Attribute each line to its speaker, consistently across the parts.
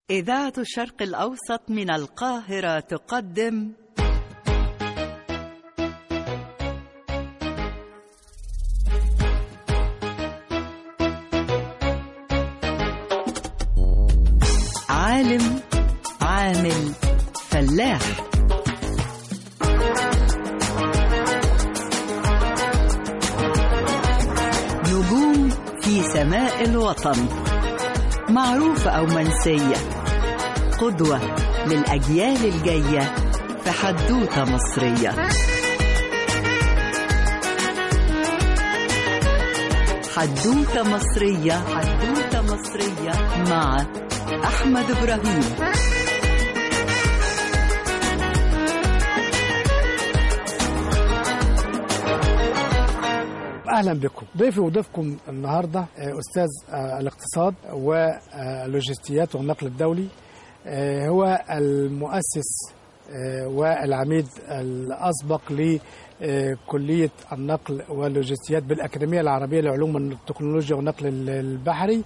Speaker 1: إذاعة الشرق الأوسط من القاهرة تقدم عالم عامل فلاح نجوم في سماء الوطن معروفة أو منسية قدوة للأجيال الجاية في حدوتة مصرية حدوتة مصرية حدوتة مصرية مع أحمد إبراهيم
Speaker 2: اهلا بكم ضيفي وضيفكم النهارده آه، استاذ آه، الاقتصاد واللوجستيات والنقل الدولي آه، هو المؤسس آه، والعميد الاسبق لكليه النقل واللوجستيات بالاكاديميه العربيه لعلوم التكنولوجيا والنقل البحري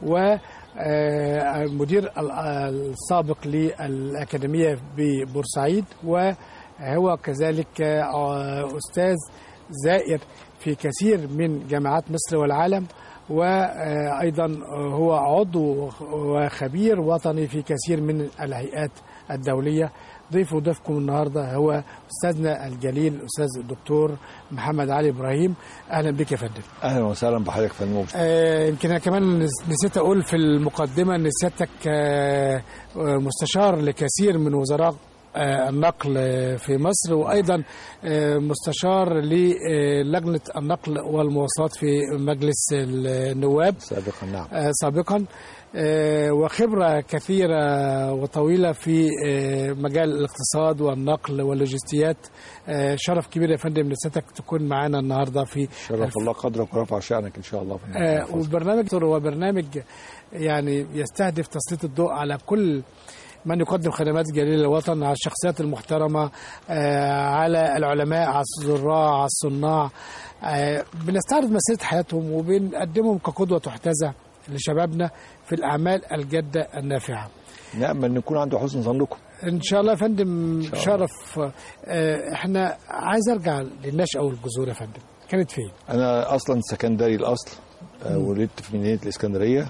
Speaker 2: والمدير السابق للاكاديميه ببورسعيد وهو كذلك آه، استاذ زائر في كثير من جامعات مصر والعالم وأيضا هو عضو وخبير وطني في كثير من الهيئات الدولية ضيف ضيفكم النهاردة هو أستاذنا الجليل أستاذ الدكتور محمد علي إبراهيم أهلا بك يا فندم
Speaker 3: اهلا وسهلا بحضرتك يا فندم
Speaker 2: آه، يمكن أنا كمان نس- نسيت أقول في المقدمة أن سيادتك آه، آه، مستشار لكثير من وزراء آه، النقل آه، في مصر وأيضا آه، مستشار للجنة النقل والمواصلات في مجلس النواب
Speaker 3: سابقا نعم
Speaker 2: آه، سابقا آه، وخبرة كثيرة وطويلة في آه، مجال الاقتصاد والنقل واللوجستيات آه، شرف كبير يا فندم لسيادتك تكون معنا النهارده في
Speaker 3: شرف الله قدرك ورفع شأنك ان شاء الله
Speaker 2: آه، وبرنامج هو برنامج يعني يستهدف تسليط الضوء على كل من يقدم خدمات جليلة للوطن على الشخصيات المحترمة آه، على العلماء على الزراع على الصناع آه، بنستعرض مسيرة حياتهم وبنقدمهم كقدوة تحتذى لشبابنا في الأعمال الجادة النافعة
Speaker 3: نأمل ان يكون عنده حسن ظنكم
Speaker 2: ان شاء الله يا فندم
Speaker 3: شاء الله.
Speaker 2: شرف آه، احنا عايز ارجع للنشأة والجذور يا فندم كانت فين؟
Speaker 3: انا اصلا سكندري الاصل آه، ولدت في مدينه الاسكندريه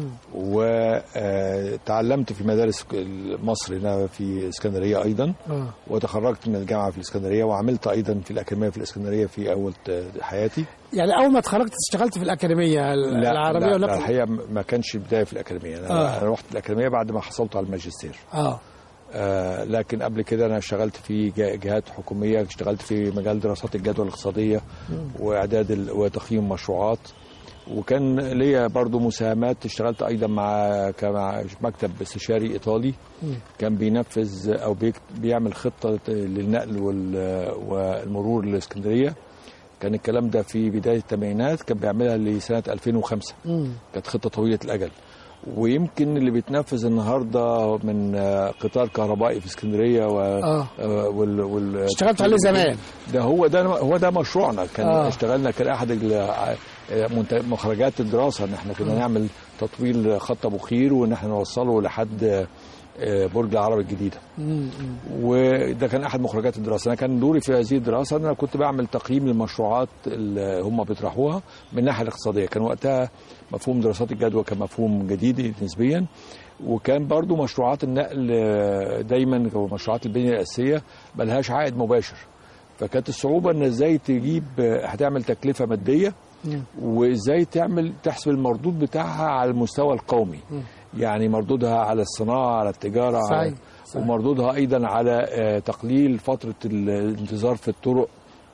Speaker 3: وتعلمت في مدارس مصر هنا في اسكندريه ايضا
Speaker 2: اه
Speaker 3: وتخرجت من الجامعه في الاسكندريه وعملت ايضا في الاكاديميه في الاسكندريه في اول ت- حياتي
Speaker 2: يعني اول ما اتخرجت اشتغلت في الاكاديميه العربيه
Speaker 3: لا, لا
Speaker 2: والنقل
Speaker 3: الحقيقه ما كانش بدايه في الاكاديميه انا,
Speaker 2: آه.
Speaker 3: أنا رحت الاكاديميه بعد ما حصلت على الماجستير
Speaker 2: اه
Speaker 3: آه، لكن قبل كده انا اشتغلت في جه- جهات حكوميه اشتغلت في مجال دراسات الجدوى الاقتصاديه واعداد ال- وتقييم مشروعات وكان ليا برضو مساهمات اشتغلت ايضا مع كمع مكتب استشاري ايطالي
Speaker 2: مم.
Speaker 3: كان بينفذ او بيكت- بيعمل خطه للنقل وال- والمرور للاسكندريه كان الكلام ده في بدايه الثمانينات كان بيعملها لسنه 2005
Speaker 2: مم.
Speaker 3: كانت خطه طويله الاجل ويمكن اللي بيتنفذ النهارده من آه، قطار كهربائي في اسكندريه و
Speaker 2: اه
Speaker 3: آه، وال وال
Speaker 2: اشتغلت عليه زمان
Speaker 3: ده هو ده هو ده مشروعنا كان
Speaker 2: آه.
Speaker 3: آه. اشتغلنا كان احد ال- آه، منت- مخرجات الدراسه ان احنا كنا نعمل تطويل خط ابو قير وان احنا نوصله لحد آه، برج العرب الجديده
Speaker 2: مم. مم.
Speaker 3: وده كان احد مخرجات الدراسه انا كان دوري في هذه الدراسه ان انا كنت بعمل تقييم للمشروعات اللي هم بيطرحوها من الناحيه الاقتصاديه كان وقتها مفهوم دراسات الجدوى كان مفهوم جديد نسبيا وكان برضو مشروعات النقل آه، دايما او مشروعات البنيه الاساسيه ملهاش عائد مباشر فكانت الصعوبه ان ازاي تجيب آه، هتعمل تكلفه ماديه
Speaker 2: مم.
Speaker 3: وازاي تعمل تحسب المردود بتاعها على المستوى القومي يعني مردودها على الصناعه على التجاره على
Speaker 2: صحيح. صحيح.
Speaker 3: ومردودها ايضا على آه، تقليل فتره الانتظار في الطرق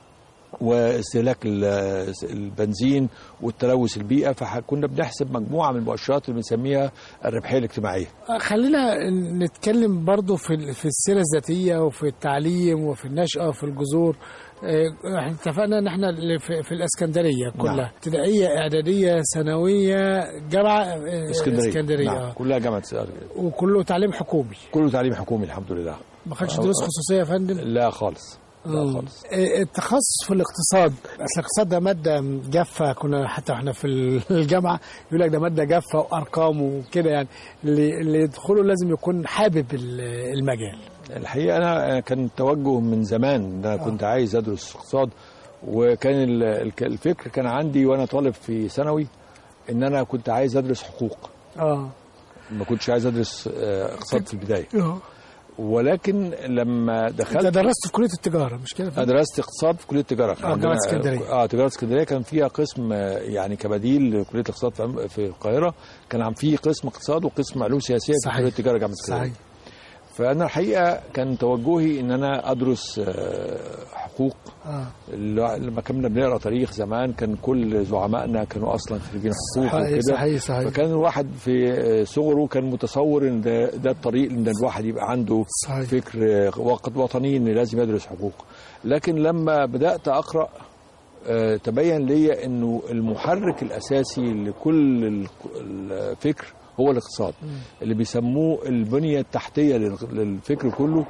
Speaker 3: واستهلاك ال- البنزين والتلوث البيئه فكنا بنحسب مجموعه من المؤشرات اللي بنسميها الربحيه الاجتماعيه
Speaker 2: آه، خلينا نتكلم برضو في ال- في السيره الذاتيه وفي التعليم وفي النشأه وفي الجذور آه، احنا اتفقنا ان احنا اللي في, في الاسكندريه كلها
Speaker 3: نعم.
Speaker 2: ابتدائيه اعداديه ثانويه جامعه آه،
Speaker 3: اسكندريه
Speaker 2: اسكندريه
Speaker 3: نعم.
Speaker 2: آه.
Speaker 3: كلها جامعه اسكندرية.
Speaker 2: وكله تعليم حكومي
Speaker 3: كله تعليم حكومي الحمد لله
Speaker 2: ما خدش دروس خصوصيه يا فندم
Speaker 3: لا خالص لا
Speaker 2: مم.
Speaker 3: خالص
Speaker 2: إيه، التخصص في الاقتصاد اصل الاقتصاد ده ماده جافه كنا حتى احنا في الجامعه يقول لك ده ماده جافه وارقام وكده يعني اللي اللي يدخله لازم يكون حابب ال- المجال
Speaker 3: الحقيقه انا أنا كان توجه من زمان ان انا كنت عايز ادرس اقتصاد وكان ال- الك- الفكر كان عندي وانا طالب في ثانوي ان انا كنت عايز ادرس حقوق
Speaker 2: اه
Speaker 3: ما كنتش عايز ادرس آه، اقتصاد في البدايه
Speaker 2: آه.
Speaker 3: ولكن لما
Speaker 2: انت
Speaker 3: دخلت
Speaker 2: درست في كليه التجاره مش كده؟
Speaker 3: أنا درست اقتصاد في كليه التجاره
Speaker 2: آه،
Speaker 3: عندنا-
Speaker 2: جامعة اسكندرية.
Speaker 3: اه تجاره اسكندريه كان فيها قسم آه، يعني كبديل لكليه الاقتصاد في أم- في القاهره كان عم فيه قسم اقتصاد وقسم علوم سياسيه في
Speaker 2: صحيح.
Speaker 3: كليه التجاره جامعه اسكندريه
Speaker 2: صحيح
Speaker 3: فانا الحقيقه كان توجهي ان انا ادرس آه، حقوق
Speaker 2: اه
Speaker 3: اللي- لما كنا بنقرا تاريخ زمان كان كل زعمائنا كانوا اصلا خريجين حقوق
Speaker 2: صحيح
Speaker 3: وكده
Speaker 2: صحيح صحيح
Speaker 3: فكان الواحد في آه، صغره كان متصور ان ده, ده الطريق ان الواحد يبقى عنده
Speaker 2: صحيح.
Speaker 3: فكر آه، وقت وطني ان لازم يدرس حقوق لكن لما بدات اقرا آه، تبين لي انه المحرك الاساسي لكل ال- الفكر هو الاقتصاد اللي بيسموه البنيه التحتيه لل- للفكر كله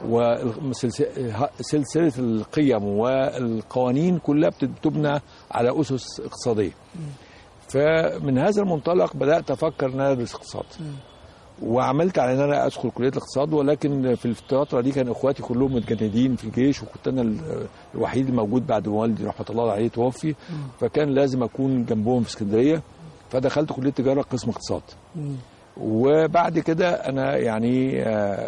Speaker 3: وسلسله القيم والقوانين كلها بت- بتبنى على اسس اقتصاديه فمن هذا المنطلق بدات افكر ان انا ادرس اقتصاد وعملت على ان انا ادخل كليه الاقتصاد ولكن في الفتره دي كان اخواتي كلهم متجندين في الجيش وكنت انا ال- الوحيد الموجود بعد ما والدي رحمه الله عليه توفي فكان لازم اكون جنبهم في اسكندريه فدخلت كليه تجاره قسم اقتصاد
Speaker 2: مم.
Speaker 3: وبعد كده انا يعني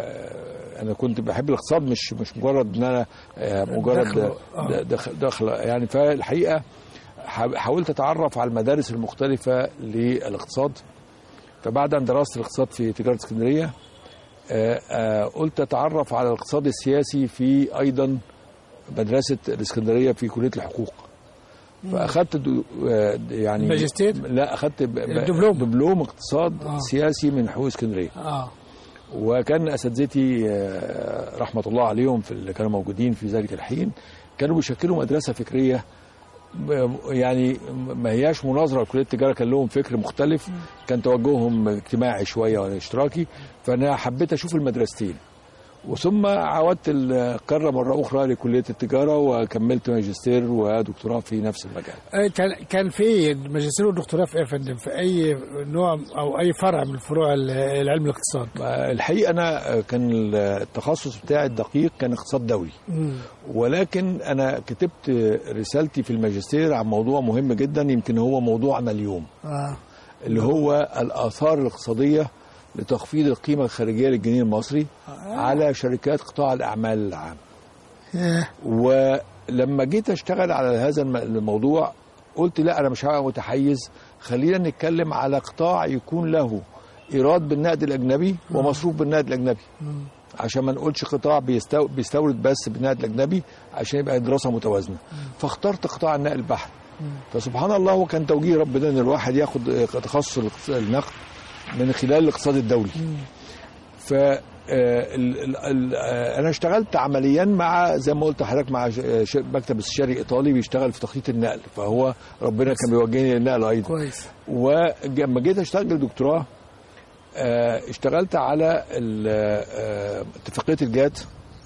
Speaker 3: آه، انا كنت بحب الاقتصاد مش مش مجرد ان انا آه، مجرد
Speaker 2: دخله، آه.
Speaker 3: د- دخ- دخل يعني فالحقيقه ح- حاولت اتعرف على المدارس المختلفه للاقتصاد فبعد ان درست الاقتصاد في تجاره اسكندريه آه، آه، قلت اتعرف على الاقتصاد السياسي في ايضا مدرسه الاسكندريه في كليه الحقوق فاخدت دو- آه، يعني
Speaker 2: ماجستير؟
Speaker 3: لا اخدت ب- ب-
Speaker 2: الدبلوم.
Speaker 3: دبلوم اقتصاد
Speaker 2: آه.
Speaker 3: سياسي من حقوق اسكندريه
Speaker 2: اه
Speaker 3: وكان اساتذتي آه، رحمه الله عليهم في اللي كانوا موجودين في ذلك الحين كانوا بيشكلوا مدرسه فكريه ب- يعني ما هياش مناظره لكليه التجاره كان لهم فكر مختلف كان توجههم اجتماعي شويه ولا اشتراكي فانا حبيت اشوف المدرستين وثم عودت القاره مره اخرى لكليه التجاره وكملت ماجستير ودكتوراه في نفس المجال
Speaker 2: آه، كان كان في ماجستير ودكتوراه في ايه يا فندم في اي نوع او اي فرع من فروع ال- العلم الاقتصاد
Speaker 3: الحقيقه انا كان التخصص بتاعي الدقيق كان اقتصاد دولي
Speaker 2: مم.
Speaker 3: ولكن انا كتبت رسالتي في الماجستير عن موضوع مهم جدا يمكن هو موضوعنا اليوم
Speaker 2: اه
Speaker 3: اللي هو الاثار الاقتصاديه لتخفيض القيمه الخارجيه للجنيه المصري على شركات قطاع الاعمال العام
Speaker 2: آه.
Speaker 3: ولما جيت اشتغل على هذا الم- الموضوع قلت لا انا مش هبقى متحيز خلينا نتكلم على قطاع يكون له ايراد بالنقد الاجنبي ومصروف بالنقد الاجنبي عشان ما نقولش قطاع بيستو... بيستورد بس بالنقد الاجنبي عشان يبقى دراسه متوازنه فاخترت قطاع النقل البحري فسبحان الله هو كان توجيه ربنا ان الواحد ياخد آه، تخصص الاقتص- النقد من خلال الاقتصاد الدولي ف آه، ال- ال- ال- آه، انا اشتغلت عمليا مع زي ما قلت لحضرتك مع ش- ش- مكتب استشاري ايطالي بيشتغل في تخطيط النقل فهو ربنا كان بيوجهني للنقل ايضا
Speaker 2: كويس
Speaker 3: ولما جيت اشتغل دكتوراه آه، اشتغلت على ال- آه، اتفاقيه الجات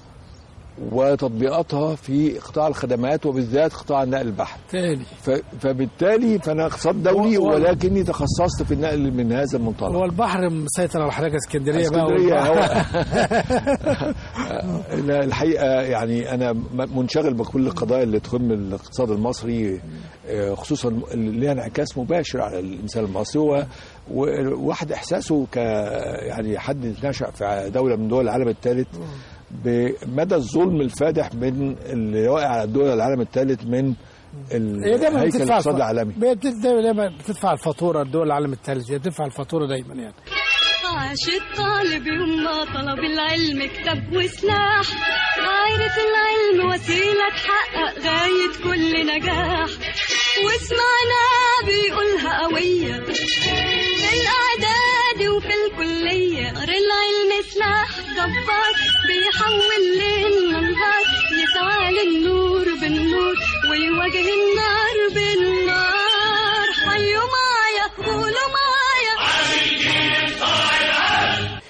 Speaker 3: وتطبيقاتها في قطاع الخدمات وبالذات قطاع النقل البحري
Speaker 2: تاني
Speaker 3: ف- فبالتالي فانا اقتصاد دولي
Speaker 2: هو- هو-
Speaker 3: ولكني تخصصت في النقل من هذا المنطلق
Speaker 2: هو البحر مسيطر على حضرتك اسكندريه بقى
Speaker 3: اسكندريه
Speaker 2: والبحر-
Speaker 3: هو لا، الحقيقه يعني انا م- منشغل بكل القضايا اللي تهم الاقتصاد المصري آه، خصوصا اللي ليها انعكاس مباشر على الانسان المصري هو وواحد احساسه ك يعني حد نشا في دوله من دول العالم الثالث بمدى الظلم الفادح من اللي واقع على دول العالم الثالث من
Speaker 2: هي دايما
Speaker 3: الهيكل
Speaker 2: بتدفع
Speaker 3: الاقتصادي
Speaker 2: الف-
Speaker 3: العالمي
Speaker 2: بت- دايما دايما بتدفع الفاتوره الدول العالم الثالث هي بتدفع الفاتوره دايما يعني
Speaker 4: عاش الطالب يوم ما طلب العلم كتاب وسلاح عارف العلم وسيلة تحقق غاية كل نجاح واسمعنا بيقولها قوية في الإعداد وفي الكلية غير العلم سلاح جبار بيحول ليل نهار يسعى للنور بالنور ويواجه النار بالنار حيوا معايا قولوا معايا
Speaker 2: آه،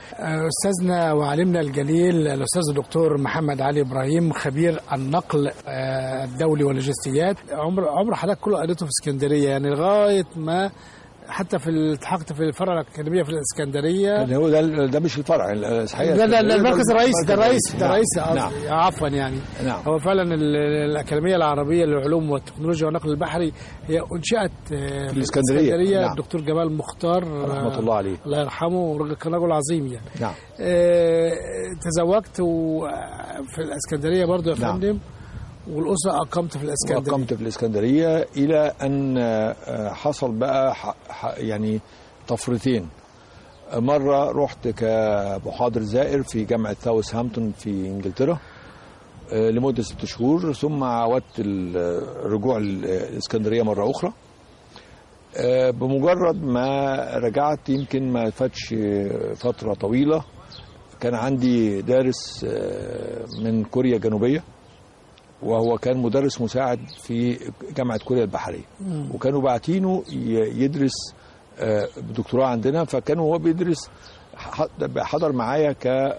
Speaker 2: أستاذنا وعالمنا الجليل الأستاذ الدكتور محمد علي إبراهيم خبير النقل آه، الدولي واللوجستيات عمر عمر حضرتك كله قضيته في اسكندرية يعني لغاية ما حتى في التحقت في الفرع الأكاديمية في الإسكندرية
Speaker 3: يعني هو ده ده مش الفرع الحقيقه
Speaker 2: لا لا لا المركز الرئيسي ده الرئيسي ده
Speaker 3: نعم.
Speaker 2: الرئيسي
Speaker 3: نعم
Speaker 2: قصدي. عفوا يعني
Speaker 3: نعم
Speaker 2: هو فعلا ال- الأكاديمية العربية للعلوم والتكنولوجيا والنقل البحري هي أنشأت آه، في
Speaker 3: الإسكندرية.
Speaker 2: الإسكندرية
Speaker 3: نعم.
Speaker 2: الدكتور جمال مختار آه،
Speaker 3: رحمه الله عليه
Speaker 2: الله يرحمه ورجل- كان رجل عظيم يعني
Speaker 3: نعم
Speaker 2: آه، تزوجت و- في الاسكندريه برضو يا
Speaker 3: نعم.
Speaker 2: فندم والاسره اقمت في الاسكندريه
Speaker 3: وأقمت في الإسكندرية إلى أن آه، حصل بقى ح- ح- يعني طفرتين مرة رحت كمحاضر زائر في جامعة ساوثهامبتون في إنجلترا آه، لمدة ست شهور ثم عودت الرجوع للإسكندرية مرة أخرى آه، بمجرد ما رجعت يمكن ما فاتش فترة طويلة كان عندي دارس آه، من كوريا الجنوبية وهو كان مدرس مساعد في جامعة كوريا البحرية وكانوا باعتينه ي- يدرس آه، دكتوراه عندنا فكانوا هو بيدرس ح- حضر معايا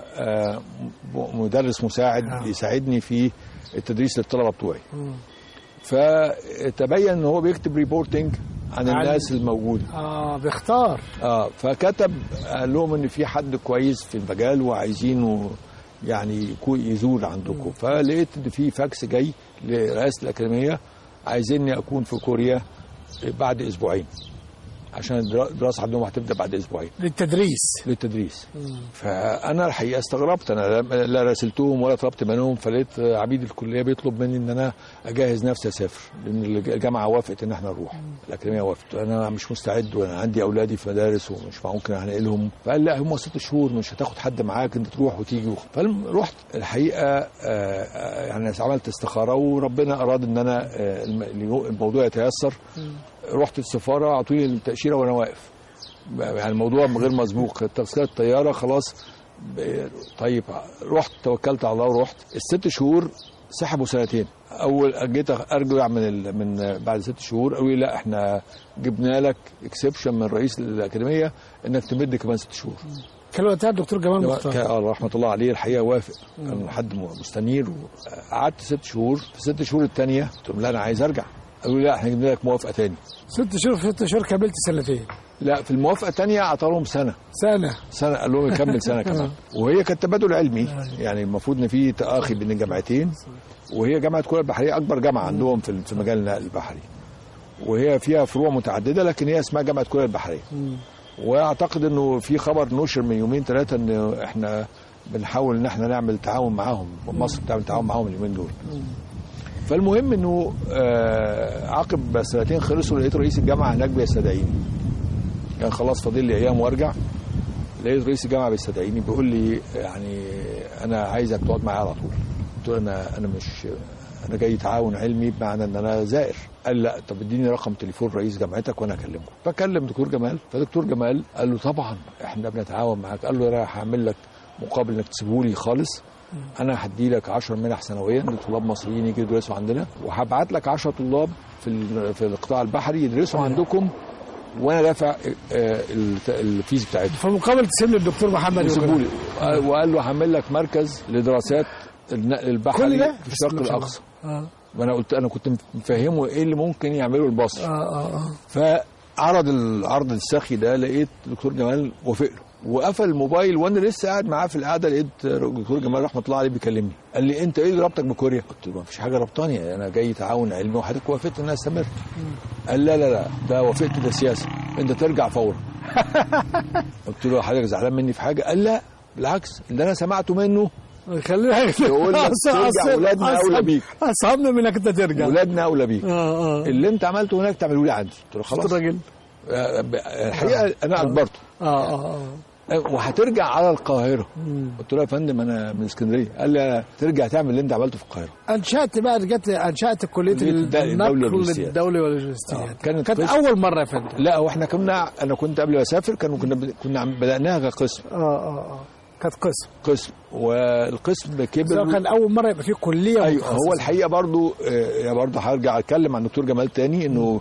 Speaker 3: كمدرس مساعد
Speaker 2: آه.
Speaker 3: يساعدني في التدريس للطلبة بتوعي
Speaker 2: مم.
Speaker 3: فتبين ان هو بيكتب ريبورتنج عن
Speaker 2: عن-
Speaker 3: الناس الموجوده
Speaker 2: اه بيختار
Speaker 3: اه فكتب قال لهم ان في حد كويس في المجال وعايزينه يعني يكون يزور عندكم فلقيت ان في فاكس جاي لرئاسه الاكاديميه عايزيني اكون في كوريا بعد اسبوعين عشان الدرا- الدراسه عندهم هتبدا بعد اسبوعين
Speaker 2: للتدريس
Speaker 3: للتدريس فانا الحقيقه استغربت انا لا- لا راسلتهم ولا طلبت منهم فلقيت عميد الكليه بيطلب مني ان انا اجهز نفسي اسافر لان الجامعه وافقت ان احنا نروح الاكاديميه وافقت انا مش مستعد وانا عندي اولادي في مدارس ومش ممكن هنقلهم فقال لا هم ست شهور مش هتاخد حد معاك انت تروح وتيجي فرحت الحقيقه آه، آه، يعني عملت استخاره وربنا اراد ان انا آه، الم- الموضوع يتيسر رحت السفاره اعطوني التاشيره وانا واقف يعني الموضوع غير مسبوق تذكره الطياره خلاص ب- طيب رحت توكلت على الله ورحت الست شهور سحبوا سنتين اول جيت ارجع من ال... من بعد ست شهور قالوا لي لا احنا جبنا لك اكسبشن من رئيس الاكاديميه انك تمد كمان ست شهور
Speaker 2: كان وقتها الدكتور جمال
Speaker 3: كان
Speaker 2: مختار
Speaker 3: آه، رحمه الله عليه الحقيقه وافق كان حد م- مستنير قعدت ست شهور في ست شهور الثانيه قلت لهم لا انا عايز ارجع قالوا لي لا احنا جبنا لك موافقه تاني
Speaker 2: ست شهور في ست شهور كملت سنتين
Speaker 3: لا في الموافقه الثانيه اعطى لهم سنه
Speaker 2: سنه
Speaker 3: سنه قال لهم يكمل سنه كمان وهي كانت تبادل علمي يعني المفروض ان في تاخي بين الجامعتين وهي جامعه كوريا البحريه اكبر جامعه عندهم في في مجال النقل البحري وهي فيها فروع متعدده لكن هي اسمها جامعه كوريا البحريه واعتقد انه في خبر نشر من يومين ثلاثه ان احنا بنحاول ان احنا نعمل تعاون معاهم مصر بتعمل تعاون معاهم اليومين دول فالمهم انه آه، عقب سنتين خلصوا لقيت رئيس الجامعه هناك بيستدعيني كان خلاص فاضل لي ايام وارجع لقيت رئيس الجامعه بيستدعيني بيقول لي يعني انا عايزك تقعد معايا على طول قلت له انا انا مش انا جاي تعاون علمي بمعنى ان انا زائر قال لا طب اديني رقم تليفون رئيس جامعتك وانا اكلمه فكلم دكتور جمال فدكتور جمال قال له طبعا احنا بنتعاون معاك قال له انا هعمل لك مقابل انك تسيبه لي خالص انا هدي لك 10 منح سنويا لطلاب مصريين يجوا يدرسوا عندنا وهبعت لك 10 طلاب في ال- في القطاع البحري يدرسوا عندكم وانا دافع آه، الت- الفيز بتاعتهم
Speaker 2: فمقابل تسيب لي الدكتور محمد
Speaker 3: وسيبوا
Speaker 2: يوجد.
Speaker 3: لي وقال له هعمل لك مركز لدراسات النقل
Speaker 2: كل
Speaker 3: البحري
Speaker 2: ده
Speaker 3: في الشرق
Speaker 2: بسم الله.
Speaker 3: الاقصى
Speaker 2: اه
Speaker 3: وانا قلت انا كنت مفهمه ايه اللي ممكن يعمله البصر
Speaker 2: اه اه اه
Speaker 3: فعرض العرض السخي ده لقيت دكتور جمال وافق له وقفل الموبايل وانا لسه قاعد معاه في القعده لقيت دكتور جمال رحمه الله عليه بيكلمني قال لي انت ايه اللي ربطك بكوريا؟ قلت له ما فيش حاجه ربطاني انا جاي تعاون علمي وحضرتك وافقت ان انا استمر قال لا لا لا ده وافقت ده سياسه انت ترجع فورا قلت له حضرتك زعلان مني في حاجه؟ قال لا بالعكس اللي انا سمعته منه
Speaker 2: خلينا
Speaker 3: يقول لك ترجع ولادنا أولى بيك.
Speaker 2: اصعبنا من انك انت ترجع
Speaker 3: ولادنا اولى بيك
Speaker 2: اه اه
Speaker 3: اللي انت عملته هناك تعمله لي عندي قلت له
Speaker 2: خلاص
Speaker 3: خلاص
Speaker 2: الراجل
Speaker 3: آه، الحقيقه انا اجبرته
Speaker 2: اه اه اه
Speaker 3: وهترجع على القاهره قلت له يا فندم انا من اسكندريه قال لي ترجع تعمل اللي انت عملته في القاهره
Speaker 2: انشات بقى رجعت انشات كليه
Speaker 3: كلية الد- الدولة
Speaker 2: النقل
Speaker 3: واللوجستيات.
Speaker 2: الدولي واللوجستيات
Speaker 3: آه، كانت
Speaker 2: كانت
Speaker 3: قسم-
Speaker 2: اول مره يا فندم
Speaker 3: لا واحنا كنا انا كنت قبل ما اسافر كانوا كنا كنا عم- بداناها كقسم
Speaker 2: اه اه اه كانت قسم
Speaker 3: قسم والقسم
Speaker 2: بس هو
Speaker 3: كبر
Speaker 2: كان اول مره يبقى فيه كليه
Speaker 3: ايوه
Speaker 2: متخصصة.
Speaker 3: هو الحقيقه برضو آه، برضو هرجع اتكلم عن دكتور جمال تاني انه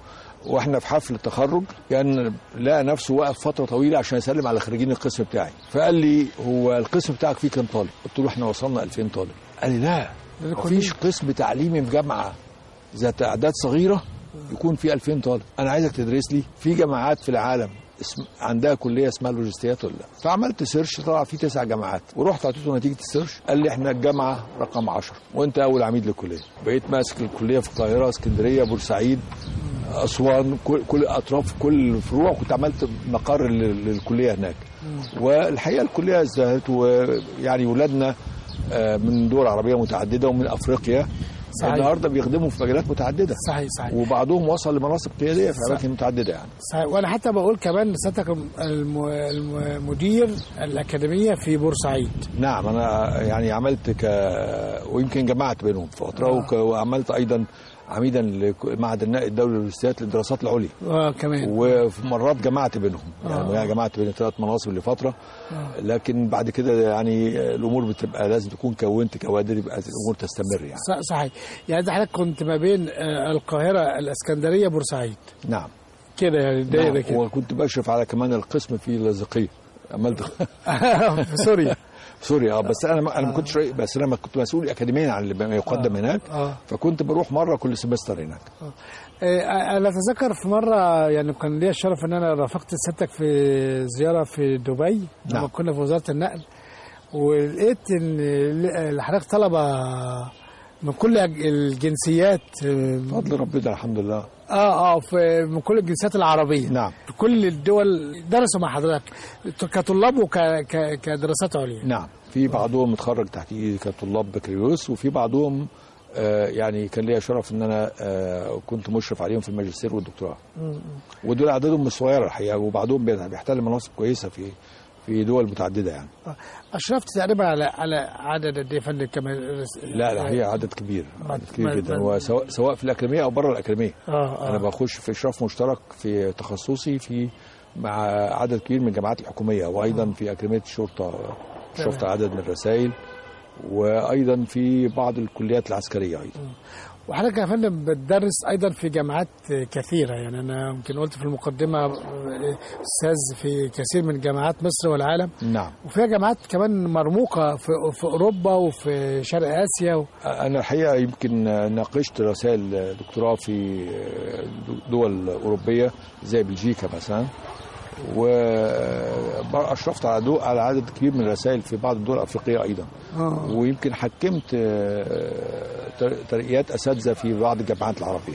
Speaker 3: واحنا في حفل التخرج كان لقى نفسه واقف فتره طويله عشان يسلم على خريجين القسم بتاعي فقال لي هو القسم بتاعك فيه كام طالب قلت له احنا وصلنا 2000 طالب قال لي لا مفيش قسم تعليمي في جامعه ذات اعداد صغيره يكون فيه 2000 طالب انا عايزك تدرس لي في جامعات في العالم اسم عندها كليه اسمها لوجستيات ولا لا فعملت سيرش طلع في تسع جامعات ورحت اعطيته نتيجه السيرش قال لي احنا الجامعه رقم 10 وانت اول عميد للكليه بقيت ماسك الكليه في القاهره اسكندريه بورسعيد اسوان كل, كل اطراف كل الفروع كنت عملت مقر لل- للكليه هناك والحقيقه الكليه ازدهرت ويعني ولادنا آه، من دول عربيه متعدده ومن افريقيا
Speaker 2: صحيح.
Speaker 3: النهارده بيخدموا في مجالات متعدده
Speaker 2: صحيح صحيح
Speaker 3: وبعضهم وصل لمناصب قياديه في
Speaker 2: صح.
Speaker 3: اماكن متعدده يعني
Speaker 2: صحيح وانا حتى بقول كمان لسيادتك الم- المدير الاكاديميه في بورسعيد
Speaker 3: نعم انا يعني عملت ك ويمكن جمعت بينهم فتره
Speaker 2: آه.
Speaker 3: وك... وعملت ايضا عميدا لمعهد النقل الدولي للولايات للدراسات العليا
Speaker 2: اه كمان
Speaker 3: وفي مرات جمعت بينهم يعني
Speaker 2: آه.
Speaker 3: يعني جمعت بين ثلاث مناصب لفتره لكن بعد كده يعني الامور بتبقى لازم تكون كونت كوادر يبقى الامور تستمر يعني
Speaker 2: ص- صحيح يعني انت حضرتك كنت ما بين آه، القاهره الاسكندريه بورسعيد
Speaker 3: نعم
Speaker 2: كده يعني دايره
Speaker 3: نعم.
Speaker 2: كده
Speaker 3: وكنت بشرف على كمان القسم في اللاذقيه عملت
Speaker 2: في سوريا
Speaker 3: سوري اه بس انا ما انا ما كنتش رئيس- بس انا ما كنت مسؤول اكاديميا عن اللي ما يقدم هناك
Speaker 2: اه
Speaker 3: فكنت بروح مره كل سمستر هناك
Speaker 2: آه، انا اتذكر في مره يعني كان ليا الشرف ان انا رافقت سيادتك في زياره في دبي لما
Speaker 3: نعم.
Speaker 2: كنا في وزاره النقل ولقيت ان ل- حضرتك طلبه من كل أج- الجنسيات اه
Speaker 3: بفضل ربنا الحمد لله
Speaker 2: اه في من كل الجنسيات العربيه
Speaker 3: نعم
Speaker 2: في كل الدول درسوا مع حضرتك كطلاب وكدراسات عليا
Speaker 3: نعم في بعضهم متخرج تحت ايدي كطلاب بكالوريوس وفي بعضهم آه يعني كان ليا شرف ان انا آه كنت مشرف عليهم في الماجستير والدكتوراه ودول عددهم مش صغيره الحقيقه وبعضهم بي- بيحتل مناصب كويسه في في دول متعدده يعني
Speaker 2: اشرفت تقريبا على على عدد قد ايه يا فندم كمان
Speaker 3: لا لا هي عدد كبير عدد
Speaker 2: ما-
Speaker 3: كبير جدا
Speaker 2: ما-
Speaker 3: وسواء سواء في الاكاديميه او بره الاكاديميه
Speaker 2: اه
Speaker 3: انا
Speaker 2: اه
Speaker 3: بخش في اشراف مشترك في تخصصي في مع عدد كبير من الجامعات الحكوميه وايضا في اكاديميه الشرطه شفت عدد من الرسائل وايضا في بعض الكليات العسكريه ايضا
Speaker 2: وحضرتك يا فندم بتدرس ايضا في جامعات كثيره يعني انا يمكن قلت في المقدمه آه، استاذ في كثير من جامعات مصر والعالم
Speaker 3: نعم
Speaker 2: وفيها جامعات كمان مرموقه في, في اوروبا وفي شرق اسيا و...
Speaker 3: انا الحقيقه يمكن ناقشت رسائل دكتوراه في دول اوروبيه زي بلجيكا مثلا واشرفت على دو على عدد كبير من الرسائل في بعض الدول الافريقيه ايضا
Speaker 2: آه.
Speaker 3: ويمكن حكمت آه، تر- ترقيات اساتذه في بعض الجامعات العربيه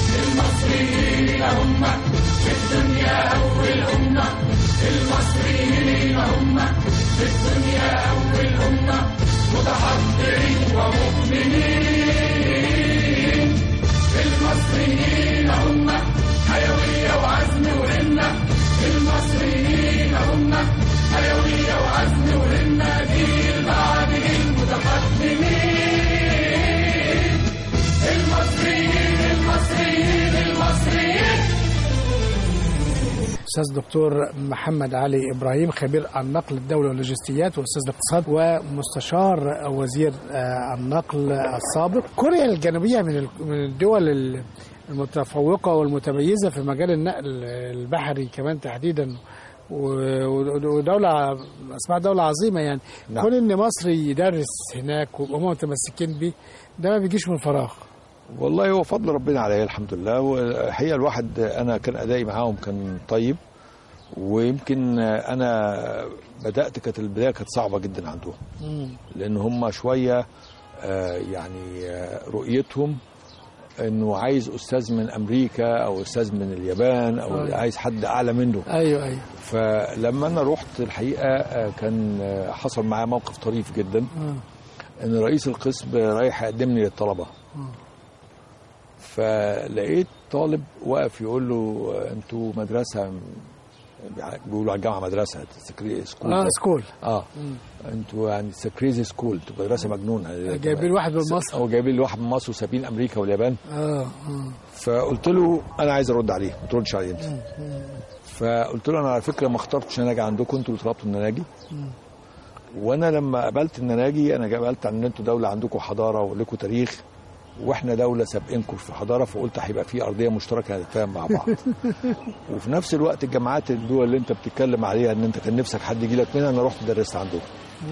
Speaker 2: استاذ دكتور محمد علي ابراهيم خبير النقل الدولي واللوجستيات واستاذ الاقتصاد ومستشار وزير آه، النقل السابق كوريا الجنوبيه من ال- من الدول ال- المتفوقه والمتميزه في مجال النقل البحري كمان تحديدا و- و- ودوله اسمها دوله عظيمه يعني
Speaker 3: نعم.
Speaker 2: كون ان مصر يدرس هناك وهم متمسكين بيه ده ما بيجيش من فراغ
Speaker 3: والله هو فضل ربنا عليا الحمد لله والحقيقه الواحد انا كان ادائي معاهم كان طيب ويمكن انا بدات كانت البدايه كانت صعبه جدا عندهم لان هم شويه آه، يعني آه، رؤيتهم انه عايز استاذ من امريكا او استاذ من اليابان او
Speaker 2: أيوة.
Speaker 3: عايز حد اعلى منه
Speaker 2: ايوه ايوه
Speaker 3: فلما انا رحت الحقيقه آه، كان آه، حصل معايا موقف طريف جدا
Speaker 2: آه.
Speaker 3: ان رئيس القسم رايح يقدمني للطلبه فلقيت طالب واقف يقول له انتوا مدرسه بيقولوا على الجامعه مدرسه سكري سكول
Speaker 2: اه سكول
Speaker 3: اه انتوا يعني كريزي سكول انتوا مدرسه مجنونه
Speaker 2: جايبين واحد من مصر
Speaker 3: او جايبين لي واحد من مصر وسابين امريكا واليابان
Speaker 2: اه اه
Speaker 3: فقلت له انا عايز ارد عليه ما تردش عليه انت فقلت له انا على فكره ما اخترتش ان انا اجي عندكم انتوا اللي طلبتوا ان انا اجي وانا لما قبلت ان انا اجي انا قبلت ان انتوا دوله عندكم حضاره ولكم تاريخ واحنا دوله سابقينكم في حضاره فقلت هيبقى في ارضيه مشتركه نتفاهم مع بعض وفي نفس الوقت الجامعات الدول اللي انت بتتكلم عليها ان انت كان نفسك حد يجي لك منها انا رحت درست عندهم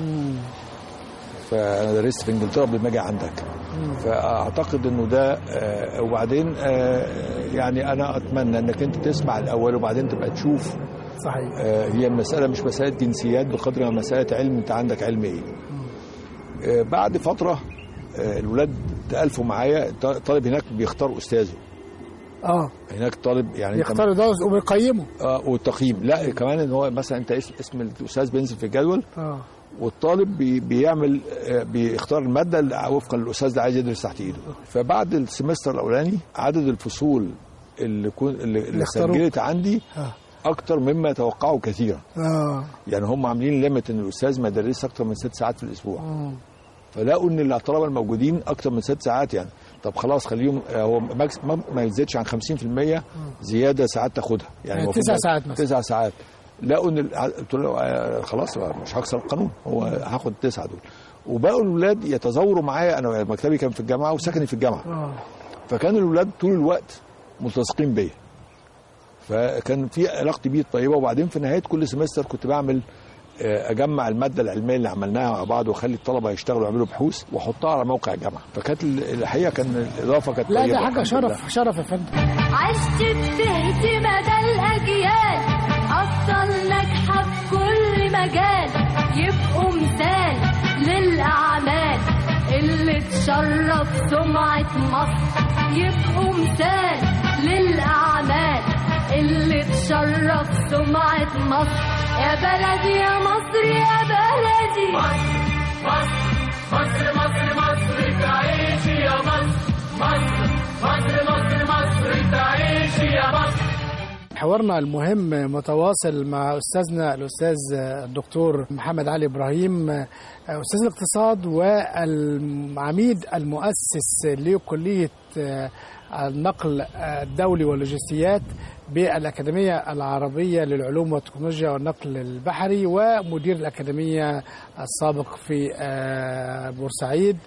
Speaker 3: فانا درست في انجلترا قبل ما اجي عندك فاعتقد انه ده آه، وبعدين آه، يعني انا اتمنى انك انت تسمع الاول وبعدين تبقى تشوف
Speaker 2: صحيح
Speaker 3: آه، هي المسألة مش مسألة جنسيات بقدر ما مسألة علم أنت عندك علم إيه. آه، بعد فترة آه، الولاد تألفوا معايا ط- طالب هناك بيختار أستاذه
Speaker 2: اه
Speaker 3: هناك طالب يعني أنت-
Speaker 2: يختاروا ده وبيقيموا
Speaker 3: اه والتقييم لا كمان ان هو مثلا انت اسم, اسم الاستاذ بينزل في الجدول
Speaker 2: اه
Speaker 3: والطالب بي بيعمل آه، بيختار الماده اللي وفقا للاستاذ ده عايز يدرس تحت ايده فبعد السمستر الاولاني عدد الفصول اللي كون اللي, اللي
Speaker 2: اختاروه.
Speaker 3: سجلت عندي
Speaker 2: اه
Speaker 3: اكتر مما توقعوا كثيرا
Speaker 2: اه
Speaker 3: يعني هم عاملين ليميت ان الاستاذ ما يدرسش اكتر من ست ساعات في الاسبوع
Speaker 2: آه.
Speaker 3: فلقوا ان الطلبه الموجودين اكتر من ست ساعات يعني طب خلاص خليهم آه، هو ماكس ما ما يزيدش عن 50% زياده ساعات تاخدها
Speaker 2: يعني
Speaker 3: المفروض
Speaker 2: تسع
Speaker 3: ده-
Speaker 2: ساعات مثلا.
Speaker 3: تسع ساعات لقوا ان ال- قلت له آه، خلاص بقى مش هكسر القانون هو هاخد التسعه دول وبقوا الاولاد يتزاوروا معايا انا مكتبي كان في الجامعه وسكني في الجامعه
Speaker 2: اه
Speaker 3: فكان الاولاد طول الوقت ملتصقين بيا فكان في علاقتي بيه طيبه وبعدين في نهايه كل سمستر كنت بعمل آه، اجمع الماده العلميه اللي عملناها مع بعض واخلي الطلبه يشتغلوا يعملوا بحوث واحطها على موقع الجامعه فكانت ال- الحقيقه كان الاضافه كانت
Speaker 2: لا
Speaker 3: طيبة
Speaker 2: ده حاجه
Speaker 3: الحمد لله.
Speaker 2: شرف شرف يا فندم
Speaker 5: عشت بتهدي مدى الأجيال أفضل ناجحة في كل مجال يبقوا مثال للأعمال اللي تشرف سمعة مصر يبقوا مثال للأعمال اللي تشرف سمعة مصر يا بلدي يا مصر يا بلدي
Speaker 2: حوارنا المهم متواصل مع استاذنا الاستاذ الدكتور محمد علي ابراهيم استاذ الاقتصاد والعميد المؤسس لكليه النقل الدولي واللوجستيات بالأكاديمية العربية للعلوم والتكنولوجيا والنقل البحري ومدير الأكاديمية السابق في آه، بورسعيد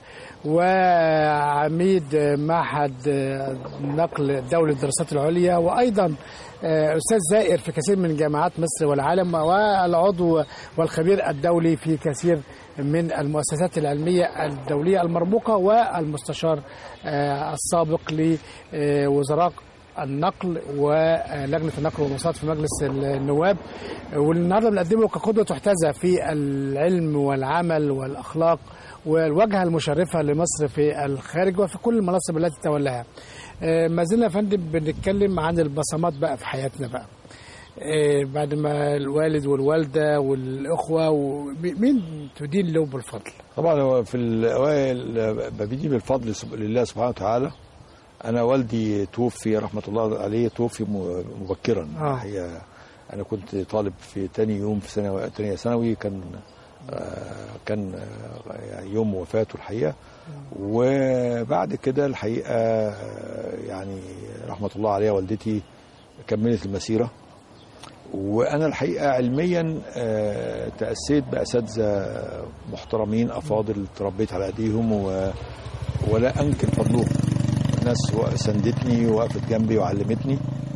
Speaker 2: وعميد معهد آه، نقل الدولي للدراسات العليا وأيضا آه، أستاذ زائر في كثير من جامعات مصر والعالم والعضو والخبير الدولي في كثير من المؤسسات العلمية الدولية المرموقة والمستشار آه، السابق لوزراء النقل ولجنة النقل والمواصلات في مجلس النواب والنهارده بنقدمه كقدوة تحتذى في العلم والعمل والأخلاق والواجهة المشرفة لمصر في الخارج وفي كل المناصب التي تولاها آه، ما زلنا يا فندم بنتكلم عن البصمات بقى في حياتنا بقى آه، بعد ما الوالد والوالدة والأخوة مين تدين له بالفضل
Speaker 3: طبعا هو في الاوائل ببيدي بالفضل سب- لله سبحانه وتعالى انا والدي توفي رحمه الله عليه توفي م- مبكرا
Speaker 2: آه.
Speaker 3: هي انا كنت طالب في تاني يوم في سنه تانية ثانوي كان آه، كان آه، يعني يوم وفاته الحقيقه وبعد كده الحقيقه آه، يعني رحمه الله عليها والدتي كملت المسيره وانا الحقيقه علميا آه، تاسيت باساتذه محترمين افاضل تربيت على ايديهم و... ولا انكر فضلهم ناس سندتني ووقفت جنبي وعلمتني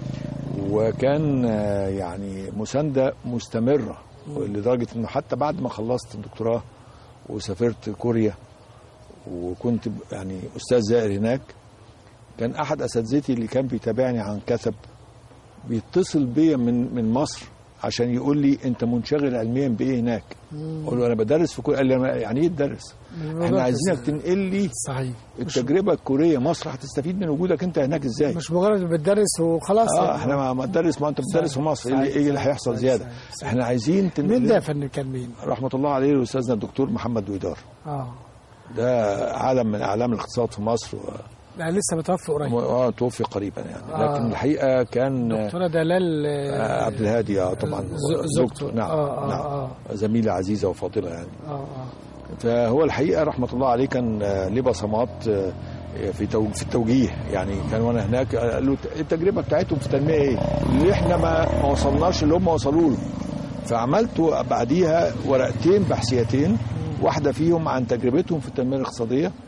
Speaker 3: وكان آه، يعني مسانده مستمره لدرجه انه حتى بعد ما خلصت الدكتوراه وسافرت كوريا وكنت ب- يعني استاذ زائر هناك كان احد اساتذتي اللي كان بيتابعني عن كثب بيتصل بيا من من مصر عشان يقول لي انت منشغل علميا بايه هناك اقول له انا بدرس في كوريا قال لي أنا يعني ايه تدرس احنا عايزينك تنقل لي
Speaker 2: صحيح مش,
Speaker 3: التجربه الكوريه مصر هتستفيد من وجودك انت هناك ازاي
Speaker 2: مش مجرد بتدرس وخلاص
Speaker 3: اه
Speaker 2: يعني.
Speaker 3: احنا ما ما تدرس ما انت بتدرس في مصر ايه اللي-
Speaker 2: صحيح،
Speaker 3: ايه اللي
Speaker 2: صحيح،
Speaker 3: هيحصل
Speaker 2: صحيح،
Speaker 3: زياده
Speaker 2: صحيح، صحيح.
Speaker 3: احنا عايزين تنقل
Speaker 2: مين ده يا
Speaker 3: لنا-
Speaker 2: فندم كان مين؟
Speaker 3: رحمه الله عليه استاذنا الدكتور محمد ويدار
Speaker 2: اه
Speaker 3: ده عالم من اعلام الاقتصاد في مصر و...
Speaker 2: لا لسه متوفي قريب
Speaker 3: اه توفي قريبا يعني
Speaker 2: آه.
Speaker 3: لكن الحقيقه كان
Speaker 2: دكتوره دلال
Speaker 3: آه، عبد الهادي اه طبعا
Speaker 2: ز-
Speaker 3: زوجته نعم
Speaker 2: آه، آه،
Speaker 3: نعم
Speaker 2: آه.
Speaker 3: زميله عزيزه وفاضله يعني
Speaker 2: اه اه
Speaker 3: فهو الحقيقه رحمه الله عليه كان آه، ليه بصمات آه، في تو- في التوجيه يعني كان وانا هناك قال له التجربه بتاعتهم في التنميه ايه؟ اللي احنا ما ما وصلناش اللي هم وصلوا له فعملت بعديها ورقتين بحثيتين واحده فيهم عن تجربتهم في التنميه الاقتصاديه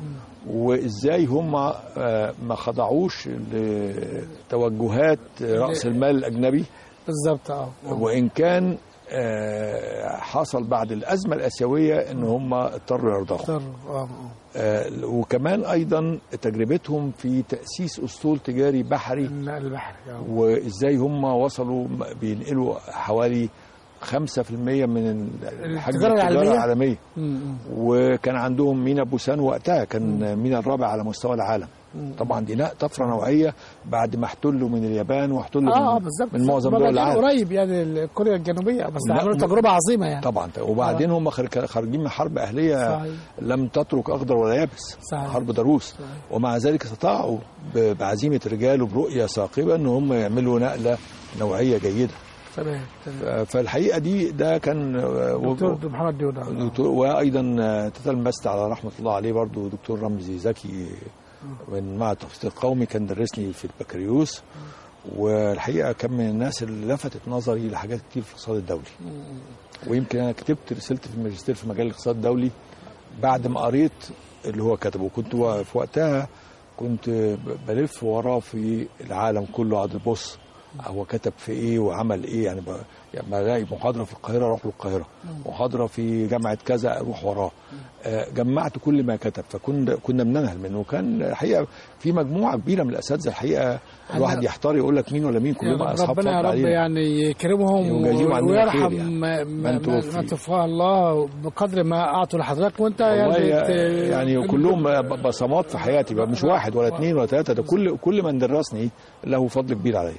Speaker 3: وازاي هم آه، ما خضعوش لتوجهات راس المال الاجنبي
Speaker 2: بالظبط اه آه.
Speaker 3: وان كان آه، حصل بعد الازمه الاسيويه ان هم اضطروا يرضخوا
Speaker 2: اختار اه آه.
Speaker 3: آه، وكمان ايضا تجربتهم في تاسيس اسطول تجاري بحري
Speaker 2: النقل البحري اه
Speaker 3: وازاي هم وصلوا م- بينقلوا حوالي 5% من حجم
Speaker 2: التجارة
Speaker 3: التجاره
Speaker 2: العالمية؟
Speaker 3: العالميه
Speaker 2: م- م.
Speaker 3: وكان عندهم مينا بوسان وقتها كان مينا الرابع على مستوى العالم طبعا دي لا طفره نوعيه بعد ما احتلوا من اليابان واحتلوا
Speaker 2: اه اه
Speaker 3: من,
Speaker 2: بالظبط
Speaker 3: من معظم
Speaker 2: ما
Speaker 3: دول
Speaker 2: بعدين
Speaker 3: العالم
Speaker 2: قريب يعني كوريا الجنوبيه بس
Speaker 3: لا،
Speaker 2: عملوا
Speaker 3: م-
Speaker 2: تجربه عظيمه يعني
Speaker 3: طبعا وبعدين هم خارج- خارجين من حرب اهليه
Speaker 2: صحيح.
Speaker 3: لم تترك اخضر ولا يابس
Speaker 2: صحيح.
Speaker 3: حرب ضروس ومع ذلك استطاعوا ب- بعزيمه رجال وبرؤيه ثاقبه ان هم يعملوا نقله نوعيه جيده
Speaker 2: تمام تمام
Speaker 3: ف- فالحقيقه دي ده كان آه،
Speaker 2: دكتور محمد ديودا
Speaker 3: دكتور وايضا آه، تيتا المست على رحمه الله عليه برضو دكتور رمزي زكي من معهد التخطيط القومي كان درسني في البكالوريوس والحقيقه كان من الناس اللي لفتت نظري لحاجات كتير في الاقتصاد الدولي ويمكن انا كتبت رسالتي في الماجستير في مجال الاقتصاد الدولي بعد ما قريت اللي هو كتبه وكنت و- في وقتها كنت ب- بلف وراه في العالم كله قاعد ابص هو كتب في ايه وعمل ايه يعني, ب... يعني بلاقي محاضره في القاهره اروح له القاهره محاضره في جامعه كذا اروح وراه آه، جمعت كل ما كتب فكنا كنا بننهل منه وكان الحقيقه في مجموعه كبيره من الاساتذه الحقيقه الواحد يحتار يقول لك مين ولا مين كلهم
Speaker 2: يعني
Speaker 3: اصحاب
Speaker 2: ربنا يا
Speaker 3: فضل
Speaker 2: رب
Speaker 3: علينا.
Speaker 2: يعني يكرمهم
Speaker 3: ويجازيهم عننا
Speaker 2: ويرحم
Speaker 3: خير يعني.
Speaker 2: ما,
Speaker 3: من
Speaker 2: ما, ما,
Speaker 3: توفي.
Speaker 2: ما توفاه الله بقدر ما اعطوا لحضرتك وانت
Speaker 3: والله
Speaker 2: يعني
Speaker 3: يعني,
Speaker 2: ت-
Speaker 3: يعني كلهم ب- بصمات في حياتي بقى مش واحد ولا اثنين ولا ثلاثه ده كل كل من درسني له فضل كبير عليا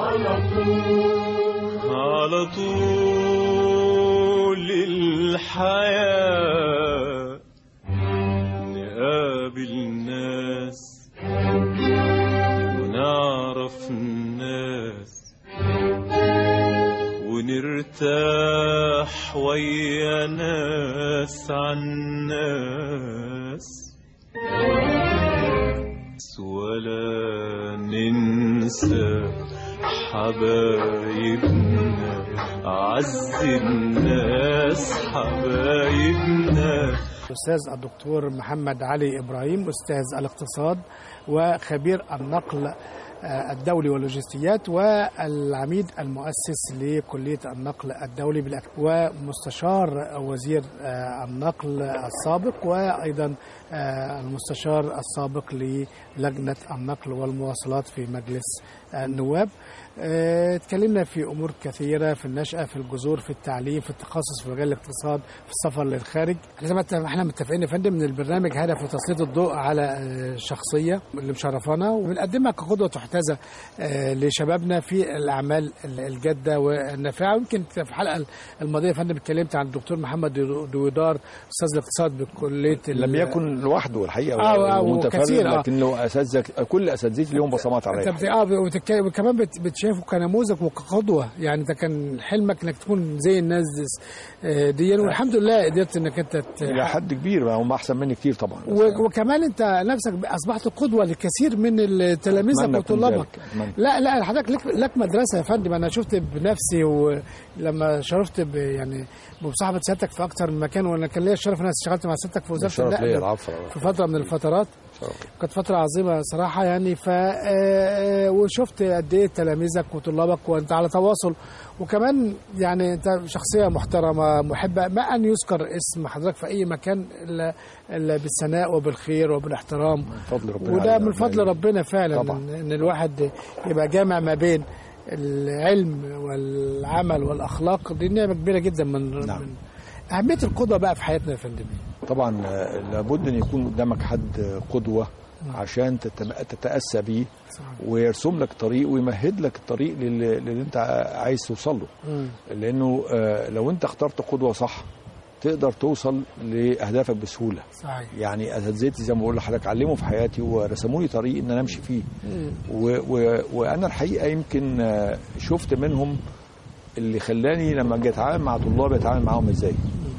Speaker 6: على طول الحياة نقابل ناس ونعرف الناس ونرتاح ويا ناس عن ناس ولا ننسى حبايبنا أعز الناس حبايبنا
Speaker 2: الاستاذ الدكتور محمد علي ابراهيم استاذ الاقتصاد وخبير النقل آه، الدولي واللوجستيات والعميد المؤسس لكليه النقل الدولي بالأك- ومستشار وزير آه، النقل السابق وايضا آه، المستشار السابق للجنه النقل والمواصلات في مجلس النواب آه، اتكلمنا في امور كثيره في النشاه في الجذور في التعليم في التخصص في مجال الاقتصاد في السفر للخارج احنا زي ما اتفق- احنا متفقين يا فندم ان البرنامج هدفه تسليط الضوء على آه، الشخصيه اللي مشرفانا وبنقدمها كقدوه تحتذى آه، لشبابنا في الاعمال ال- الجاده والنافعه ويمكن في الحلقه الماضيه يا فندم اتكلمت عن الدكتور محمد دو- دويدار استاذ الاقتصاد بكليه ال-
Speaker 3: لم يكن لوحده الحقيقه
Speaker 2: آه، آه،
Speaker 3: ومتفرد
Speaker 2: وكثير، آه.
Speaker 3: لكن له اساتذه كل اساتذتي لهم بصمات
Speaker 2: انت
Speaker 3: عليا
Speaker 2: بت... اه وتك- وكمان بت... بتشافه كنموذج وكقدوه يعني انت كان حلمك انك تكون زي الناس دي, آه، دي والحمد لله قدرت انك انت ت...
Speaker 3: الى حد كبير ما هم احسن مني كتير طبعا
Speaker 2: و... وكمان انت نفسك اصبحت قدوه لكثير من تلاميذك
Speaker 3: أتمنى أكون
Speaker 2: وطلابك
Speaker 3: ذلك. أتمنى.
Speaker 2: لا لا حضرتك لك, لك مدرسه يا فندم انا شفت بنفسي ولما شرفت ب... يعني بمصاحبه سيادتك في اكثر من مكان وانا كان ليا الشرف ان انا اشتغلت مع سيادتك في وزاره
Speaker 3: شرف ليا
Speaker 2: النقل
Speaker 3: العفو
Speaker 2: في فتره من الفترات
Speaker 3: شرف.
Speaker 2: كانت فترة عظيمة صراحة يعني ف آه، وشفت قد ايه تلاميذك وطلابك وانت على تواصل وكمان يعني انت شخصية محترمة محبة ما ان يذكر اسم حضرتك في اي مكان الا الا بالثناء وبالخير وبالاحترام
Speaker 3: فضل ربنا
Speaker 2: وده
Speaker 3: علينا.
Speaker 2: من فضل ربنا فعلا
Speaker 3: طبعا.
Speaker 2: ان إن الواحد يبقى جامع ما بين العلم والعمل والاخلاق دي نعمة كبيرة جدا من
Speaker 3: نعم.
Speaker 2: من اهمية القدوة بقى في حياتنا يا فندم
Speaker 3: طبعا آه، لابد ان يكون قدامك حد قدوه عشان تتم- تتاسى بيه
Speaker 2: صحيح.
Speaker 3: ويرسم لك طريق ويمهد لك الطريق للي, للي انت عايز توصل له
Speaker 2: مم.
Speaker 3: لانه آه، لو انت اخترت قدوه صح تقدر توصل لاهدافك بسهوله
Speaker 2: صحيح
Speaker 3: يعني اساتذتي زي ما بقول لحضرتك علموا في حياتي ورسموا لي طريق ان انا امشي فيه و و وانا الحقيقه يمكن آه، شفت منهم اللي خلاني لما اجي اتعامل مع طلاب اتعامل معاهم ازاي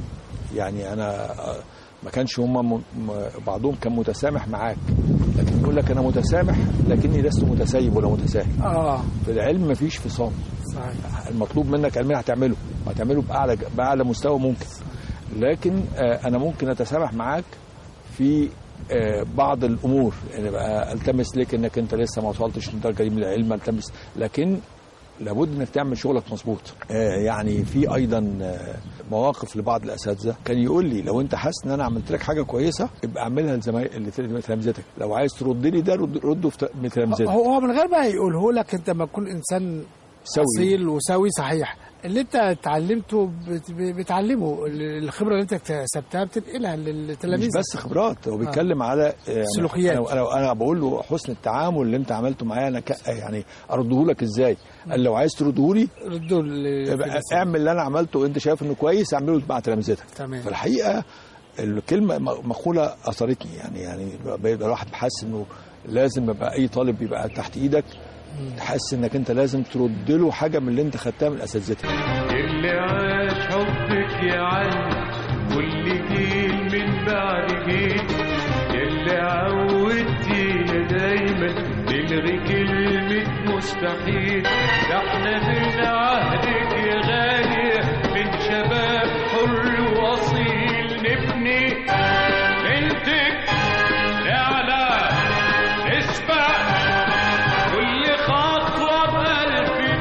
Speaker 3: يعني انا آه، ما كانش هم م... م... بعضهم كان متسامح معاك لكن يقول لك انا متسامح لكني لست متسيب ولا متساهل
Speaker 2: اه
Speaker 3: في العلم مفيش فصام
Speaker 2: صحيح
Speaker 3: المطلوب منك علميا هتعمله وهتعمله باعلى باعلى مستوى ممكن لكن آه، انا ممكن اتسامح معاك في آه، بعض الامور يعني بقى التمس لك انك انت لسه ما وصلتش للدرجه دي من العلم التمس لكن لابد انك تعمل شغلك مظبوط آه، يعني في ايضا آه، مواقف لبعض الاساتذه كان يقول لي لو انت حاسس ان انا عملت لك حاجه كويسه يبقى اعملها لزمايل لتلامذتك لو عايز ترد لي ده رد رده في ت- لتلامذتك
Speaker 2: هو هو من غير ما يقوله لك انت ما تكون انسان
Speaker 3: سوي
Speaker 2: اصيل وسوي صحيح اللي انت اتعلمته بت- بتعلمه الخبره اللي انت اكتسبتها بتنقلها
Speaker 3: مش
Speaker 2: للتلاميذ
Speaker 3: بس خبرات هو بيتكلم على آه،
Speaker 2: سلوكيات.
Speaker 3: انا انا, أنا بقول له حسن التعامل اللي انت عملته معايا انا ك- يعني ارده لك ازاي قال لو عايز ترده لي
Speaker 2: ردوا ل-
Speaker 3: يبقى اعمل اللي انا عملته وانت شايف انه كويس اعمله مع تلامذتك
Speaker 2: تمام.
Speaker 3: فالحقيقه الكلمه م- مقوله اثرتني يعني يعني بيبقى الواحد حاسس انه لازم يبقى اي طالب يبقى تحت ايدك تحس انك انت لازم ترد له حاجه من اللي انت خدتها من اساتذتك
Speaker 6: اللي عاش حبك يا علي واللي جيل من بعد جيل اللي عودتينا دايما نلغي كلمة مستحيل ده احنا من عهدك يا غالية من شباب حر وأصيل نبني بنتك نعلى نسبة كل خطوة بألف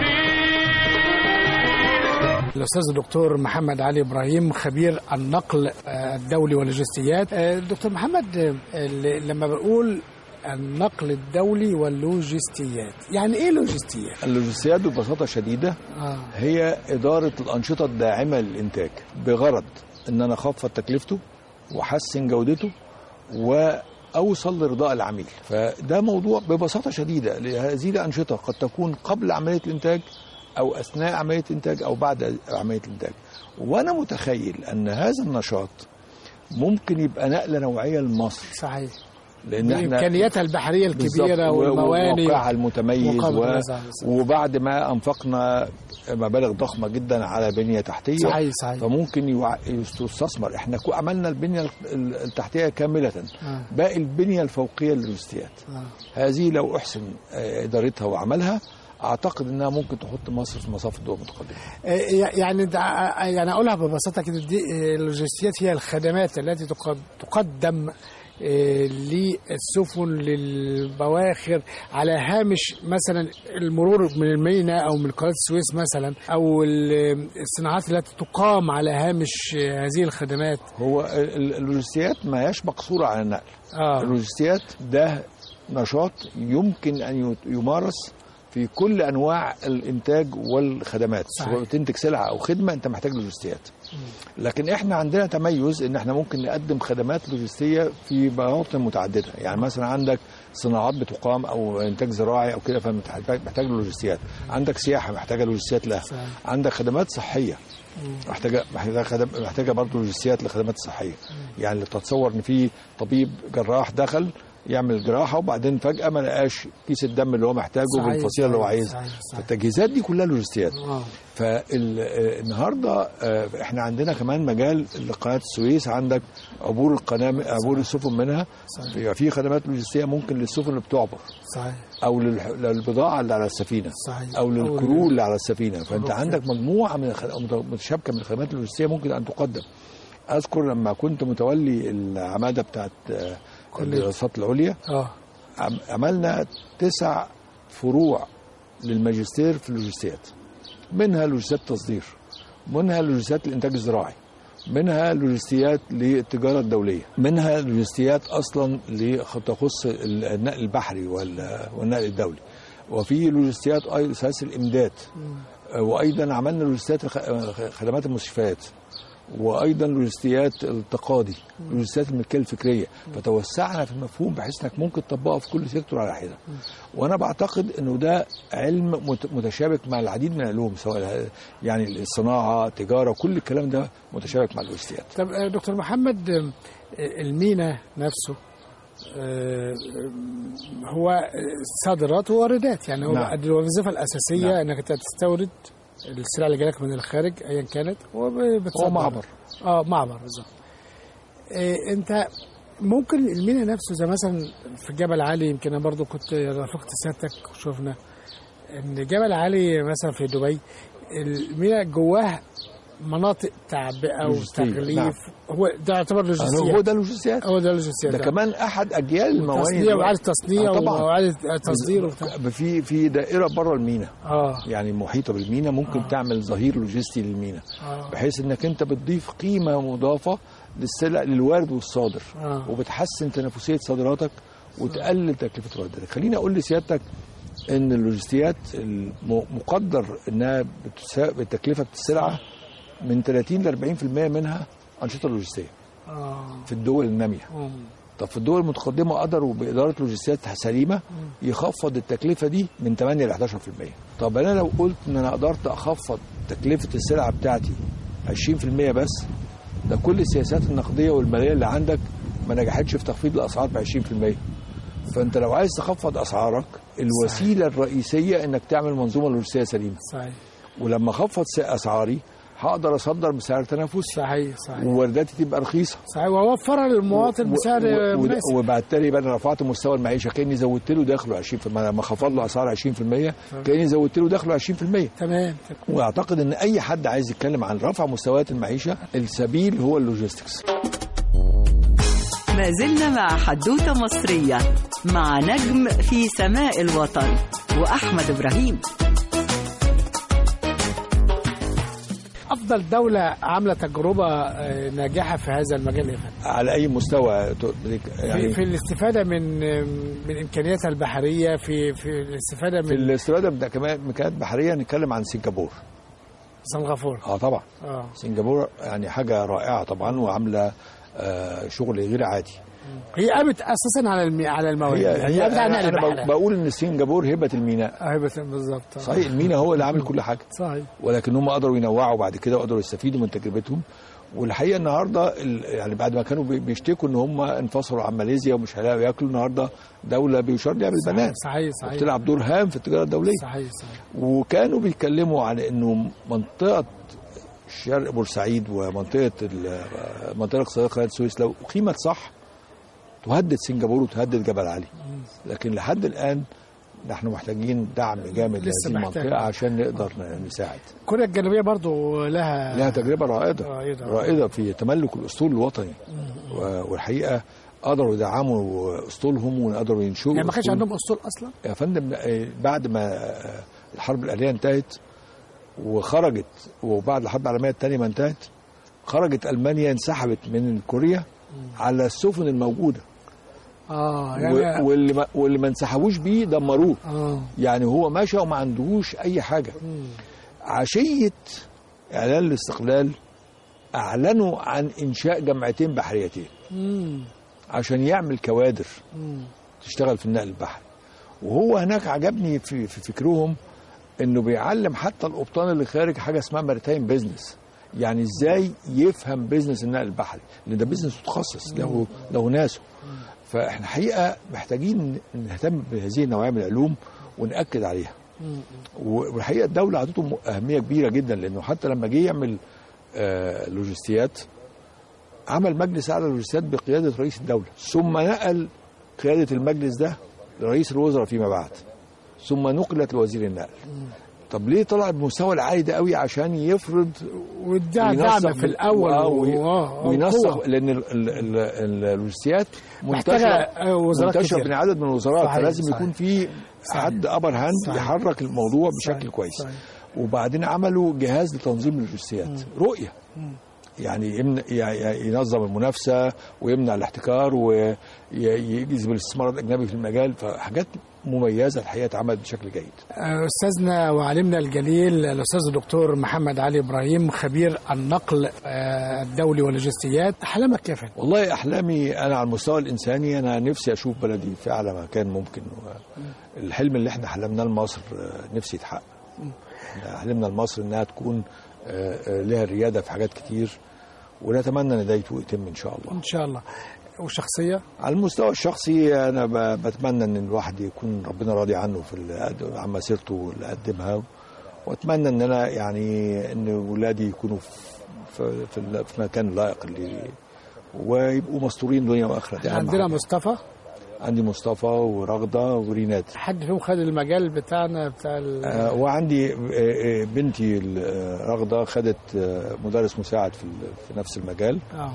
Speaker 6: ميل
Speaker 2: الاستاذ الدكتور محمد علي ابراهيم خبير النقل آه، الدولي واللوجستيات آه، دكتور محمد آه، ال- لما بقول النقل الدولي واللوجستيات يعني ايه لوجستيات
Speaker 3: اللوجستيات ببساطه شديده
Speaker 2: اه
Speaker 3: هي اداره الانشطه الداعمه للانتاج بغرض ان انا اخفض تكلفته واحسن جودته واوصل لرضاء العميل فده موضوع ببساطه شديده هذه الانشطه قد تكون قبل عمليه الانتاج او اثناء عمليه الانتاج او بعد عمليه الانتاج وانا متخيل ان هذا النشاط ممكن يبقى نقله نوعيه لمصر
Speaker 2: صحيح
Speaker 3: لان احنا
Speaker 2: بامكانياتها البحريه الكبيره
Speaker 3: بالظبط، و-
Speaker 2: والمواني
Speaker 3: وموقعها المتميز
Speaker 2: وقابل
Speaker 3: و...
Speaker 2: النزاع.
Speaker 3: وبعد ما انفقنا مبالغ ضخمه جدا على بنيه تحتيه
Speaker 2: صحيح صحيح
Speaker 3: فممكن يوع- يستثمر احنا كو- عملنا البنيه ال- التحتيه كامله
Speaker 2: آه.
Speaker 3: باقي البنيه الفوقيه للوستيات
Speaker 2: آه.
Speaker 3: هذه لو احسن آه، ادارتها وعملها اعتقد انها ممكن تحط مصر في مصاف الدول المتقدمه
Speaker 2: آه، يعني دع- يعني اقولها ببساطه كده دي آه، اللوجستيات هي الخدمات التي تق- تقدم آه، للسفن للبواخر على هامش مثلا المرور من المينا او من قناه السويس مثلا او ال- الصناعات التي تقام على هامش آه، هذه الخدمات
Speaker 3: هو ال- ال- اللوجستيات ما هياش مقصوره على النقل
Speaker 2: اه
Speaker 3: اللوجستيات ده نشاط يمكن ان يت- يمارس في كل انواع الانتاج والخدمات
Speaker 2: صحيح.
Speaker 3: سواء تنتج سلعه او خدمه انت محتاج لوجستيات لكن احنا عندنا تميز ان احنا ممكن نقدم خدمات لوجستيه في مواطن متعدده يعني مثلا عندك صناعات بتقام او انتاج زراعي او كده فمحتاج محتاج لوجستيات عندك سياحه محتاجه لوجستيات لها
Speaker 2: صحيح.
Speaker 3: عندك خدمات صحيه محتاجه محتاجه خدم محتاجه برضه لوجستيات للخدمات الصحيه يعني تتصور ان في طبيب جراح دخل يعمل جراحه وبعدين فجاه ما لقاش كيس الدم اللي هو محتاجه
Speaker 2: صحيح،
Speaker 3: بالفصيله اللي هو
Speaker 2: صحيح،
Speaker 3: عايزها
Speaker 2: صحيح، صحيح.
Speaker 3: فالتجهيزات دي كلها لوجستيات
Speaker 2: اه
Speaker 3: فالنهارده احنا عندنا كمان مجال لقناه السويس عندك عبور القناه عبور السفن منها
Speaker 2: صحيح.
Speaker 3: بيبقى في خدمات لوجستيه ممكن للسفن اللي بتعبر
Speaker 2: صحيح
Speaker 3: او للح- للبضاعه اللي على السفينه
Speaker 2: صحيح
Speaker 3: او للكرو اللي على السفينه فانت
Speaker 2: الكرو.
Speaker 3: عندك مجموعه من الخ- متشابكه من الخدمات اللوجستيه ممكن ان تقدم اذكر لما كنت متولي العماده بتاعت آه،
Speaker 2: كلية.
Speaker 3: الدراسات العليا
Speaker 2: اه
Speaker 3: عم- عملنا تسع فروع للماجستير في اللوجستيات منها لوجستيات تصدير منها لوجستيات الانتاج الزراعي منها لوجستيات للتجاره الدوليه منها لوجستيات اصلا لخ- تخص النقل البحري وال- والنقل الدولي وفي لوجستيات ايضا سلاسل الامداد وايضا عملنا لوجستيات الخ- خدمات المستشفيات وايضا لوجستيات التقاضي لوجستيات الملكيه الفكريه فتوسعنا في المفهوم بحيث انك ممكن تطبقه في كل سيكتور على حده وانا بعتقد انه ده علم مت- متشابك مع العديد من العلوم سواء يعني الصناعه التجاره كل الكلام ده متشابك مع اللوجستيات
Speaker 2: طب آه، دكتور محمد آه، المينا نفسه آه، هو صادرات وواردات يعني هو
Speaker 3: نعم.
Speaker 2: دي الوظيفه الاساسيه
Speaker 3: نعم.
Speaker 2: انك انت تستورد السلع اللي جالك من الخارج ايا كانت وبتصدر
Speaker 3: هو معبر
Speaker 2: اه معبر بالظبط آه، انت ممكن المينا نفسه زي مثلا في جبل علي يمكن انا برضو كنت رافقت سيادتك وشفنا ان جبل علي مثلا في دبي المينا جواه مناطق تعبئه
Speaker 3: لوجستية،
Speaker 2: وتغليف
Speaker 3: نعم.
Speaker 2: هو ده يعتبر
Speaker 3: يعني هو
Speaker 2: لوجستيات
Speaker 3: ده اللوجستيات
Speaker 2: هو ده لوجستيات
Speaker 3: ده كمان احد اجيال الموانئ
Speaker 2: تصنيع
Speaker 3: دلوقتي.
Speaker 2: وإعادة تصنيع
Speaker 3: آه، طبعا
Speaker 2: وإعادة تصدير وبتاع
Speaker 3: في في دائره بره المينا
Speaker 2: اه
Speaker 3: يعني محيطه بالمينا ممكن تعمل ظهير لوجستي للمينا
Speaker 2: آه.
Speaker 3: بحيث انك انت بتضيف قيمه مضافه للسلع للوارد والصادر
Speaker 2: آه.
Speaker 3: وبتحسن تنافسيه صادراتك وتقلل تكلفه وارداتك خليني اقول لسيادتك ان اللوجستيات الم- مقدر انها بتسا... التكلفه السلعه من 30 ل 40% منها انشطه لوجستيه
Speaker 2: اه
Speaker 3: في الدول الناميه
Speaker 2: مم.
Speaker 3: طب في الدول المتقدمه قدروا باداره لوجستيات سليمه يخفض التكلفه دي من 8 ل 11% طب انا لو قلت ان انا قدرت اخفض تكلفه السلعه بتاعتي 20% بس ده كل السياسات النقديه والماليه اللي عندك ما نجحتش في تخفيض الاسعار ب 20% فانت لو عايز تخفض اسعارك الوسيله الرئيسيه انك تعمل منظومه لوجستيه سليمه
Speaker 2: صحيح
Speaker 3: ولما اخفض س- اسعاري هقدر اصدر بسعر تنافسي
Speaker 2: صحيح صحيح
Speaker 3: ووارداتي تبقى رخيصه
Speaker 2: صحيح ووفرها للمواطن
Speaker 3: و-
Speaker 2: بسعر
Speaker 3: و- و-
Speaker 2: مناسب
Speaker 3: وبالتالي بقى انا رفعت مستوى المعيشه كاني زودت له دخله 20% لما خفض له اسعار 20% كاني زودت له دخله 20%
Speaker 2: تمام
Speaker 3: واعتقد ان اي حد عايز يتكلم عن رفع مستويات المعيشه السبيل هو اللوجيستكس
Speaker 1: ما زلنا مع حدوتة مصرية مع نجم في سماء الوطن وأحمد إبراهيم
Speaker 2: افضل دوله عامله تجربه آه، ناجحه في هذا المجال يا فندم
Speaker 3: على اي مستوى ت- يعني
Speaker 2: في, في الاستفاده من من امكانياتها البحريه في في الاستفاده
Speaker 3: في
Speaker 2: من
Speaker 3: الاستفاده من كمان- امكانيات بحريه نتكلم عن سنغافور
Speaker 2: سنغافوره
Speaker 3: اه طبعا
Speaker 2: اه
Speaker 3: سنغافور يعني حاجه رائعه طبعا وعامله آه شغل غير عادي
Speaker 2: هي قامت اساسا على المي... على المواد
Speaker 3: هي, هي
Speaker 2: قامت على
Speaker 3: انا,
Speaker 2: نقل
Speaker 3: أنا
Speaker 2: البحر
Speaker 3: بقول ان سنغافور هبه الميناء
Speaker 2: اه بس- بالظبط آه.
Speaker 3: صحيح المينا هو اللي عامل كل حاجه
Speaker 2: صحيح
Speaker 3: ولكن هم قدروا ينوعوا بعد كده وقدروا يستفيدوا من تجربتهم والحقيقه النهارده ال- يعني بعد ما كانوا بي- بيشتكوا ان هم انفصلوا عن ماليزيا ومش هيلاقوا ياكلوا النهارده دوله بيشار ليها بالبنات
Speaker 2: صحيح صحيح
Speaker 3: بتلعب دور هام في التجاره الدوليه
Speaker 2: صحيح صحيح
Speaker 3: وكانوا بيتكلموا عن انه منطقه شرق بورسعيد ومنطقه ال- منطقه الاقتصاديه قناه السويس لو اقيمت صح تهدد سنغافور وتهدد جبل علي لكن لحد الان نحن محتاجين دعم جامد
Speaker 2: لسه
Speaker 3: لهذه
Speaker 2: محتاج.
Speaker 3: المنطقه عشان نقدر نساعد
Speaker 2: كوريا الجنوبيه برضو لها
Speaker 3: لها تجربه رائده
Speaker 2: رائدة.
Speaker 3: رائده في تملك الاسطول الوطني و- والحقيقه قدروا يدعموا اسطولهم وقدروا ينشئوا
Speaker 2: يعني ما كانش
Speaker 3: أسطول.
Speaker 2: عندهم اسطول اصلا
Speaker 3: يا فندم آه، بعد ما آه، الحرب الاهليه انتهت وخرجت وبعد الحرب العالميه الثانيه ما انتهت خرجت المانيا انسحبت من كوريا على السفن الموجوده
Speaker 2: اه
Speaker 3: و-
Speaker 2: يعني
Speaker 3: واللي ما واللي ما انسحبوش بيه دمروه
Speaker 2: اه
Speaker 3: يعني هو ماشي وما عندهوش اي حاجه عشيه اعلان الاستقلال اعلنوا عن انشاء جامعتين بحريتين
Speaker 2: مم.
Speaker 3: عشان يعمل كوادر
Speaker 2: مم.
Speaker 3: تشتغل في النقل البحري وهو هناك عجبني في, في فكرهم انه بيعلم حتى القبطان اللي خارج حاجه اسمها ماريتايم بيزنس يعني ازاي يفهم بيزنس النقل البحري لان ده بيزنس متخصص له له ناسه فاحنا حقيقه محتاجين نهتم بهذه النوعيه من العلوم وناكد عليها والحقيقه الدوله عطته اهميه كبيره جدا لانه حتى لما جه يعمل آه لوجستيات عمل مجلس اعلى للوجستيات بقياده رئيس الدوله ثم نقل قياده المجلس ده لرئيس الوزراء فيما بعد ثم نقلت لوزير النقل طب ليه طلع بالمستوى العالي ده قوي عشان يفرض
Speaker 2: والدعم
Speaker 3: وينسق
Speaker 2: دعم في
Speaker 3: بال-
Speaker 2: الاول
Speaker 3: آه،
Speaker 2: و-
Speaker 3: وي-
Speaker 2: آه،
Speaker 3: وينسق
Speaker 2: قوة.
Speaker 3: لان ال- ال- ال- ال- اللوجستيات
Speaker 2: محتاجة
Speaker 3: منتشره
Speaker 2: آه، وزارات
Speaker 3: منتشره
Speaker 2: كتير.
Speaker 3: بين عدد من الوزارات
Speaker 2: صحيح،
Speaker 3: فلازم
Speaker 2: صحيح.
Speaker 3: يكون في
Speaker 2: صحيح.
Speaker 3: حد ابر هاند
Speaker 2: صحيح.
Speaker 3: يحرك الموضوع بشكل
Speaker 2: صحيح.
Speaker 3: كويس
Speaker 2: صحيح.
Speaker 3: وبعدين عملوا جهاز لتنظيم اللوجستيات رؤيه يعني يمن- ي- ي- ينظم المنافسه ويمنع الاحتكار ويجذب الاستثمار الاجنبي في المجال فحاجات مميزه الحقيقه اتعملت بشكل جيد
Speaker 2: آه، استاذنا وعالمنا الجليل الاستاذ الدكتور محمد علي ابراهيم خبير النقل آه، الدولي واللوجستيات احلامك كيف
Speaker 3: والله احلامي انا على المستوى الانساني انا نفسي اشوف بلدي في اعلى مكان ممكن الحلم اللي احنا حلمناه لمصر آه، نفسي يتحقق إحنا حلمنا لمصر انها تكون آه، آه، لها الرياده في حاجات كتير ونتمنى ان ده يتم ان شاء الله
Speaker 2: ان شاء الله وشخصيه
Speaker 3: على المستوى الشخصي انا ب- بتمنى ان الواحد يكون ربنا راضي عنه في ال- عن مسيرته اللي قدمها واتمنى ان انا يعني ان ولادي يكونوا في في, ال- في مكان لائق اللي ويبقوا مستورين دنيا واخره دي أهم
Speaker 2: عندنا
Speaker 3: حاجة.
Speaker 2: مصطفى
Speaker 3: عندي مصطفى ورغده ورينات
Speaker 2: حد فيهم خد المجال بتاعنا بتاع ال...
Speaker 3: آه، وعندي آه، آه، بنتي ال- آه، رغده خدت آه، مدرس مساعد في ال- في نفس المجال
Speaker 2: اه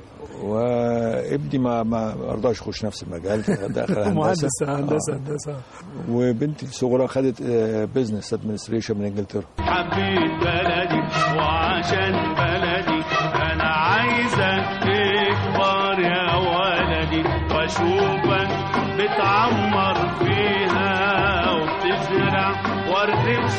Speaker 3: وابني ما ما رضاش يخش نفس المجال دخل هندسه
Speaker 2: مهندس هندسه
Speaker 3: آه.
Speaker 2: هندسه
Speaker 3: وبنتي الصغرى خدت بزنس ادمنستريشن من انجلترا
Speaker 6: حبيت بلدي وعشان بلدي انا عايزك تكبر يا ولدي واشوفك بتعمر فيها وبتزرع ورد في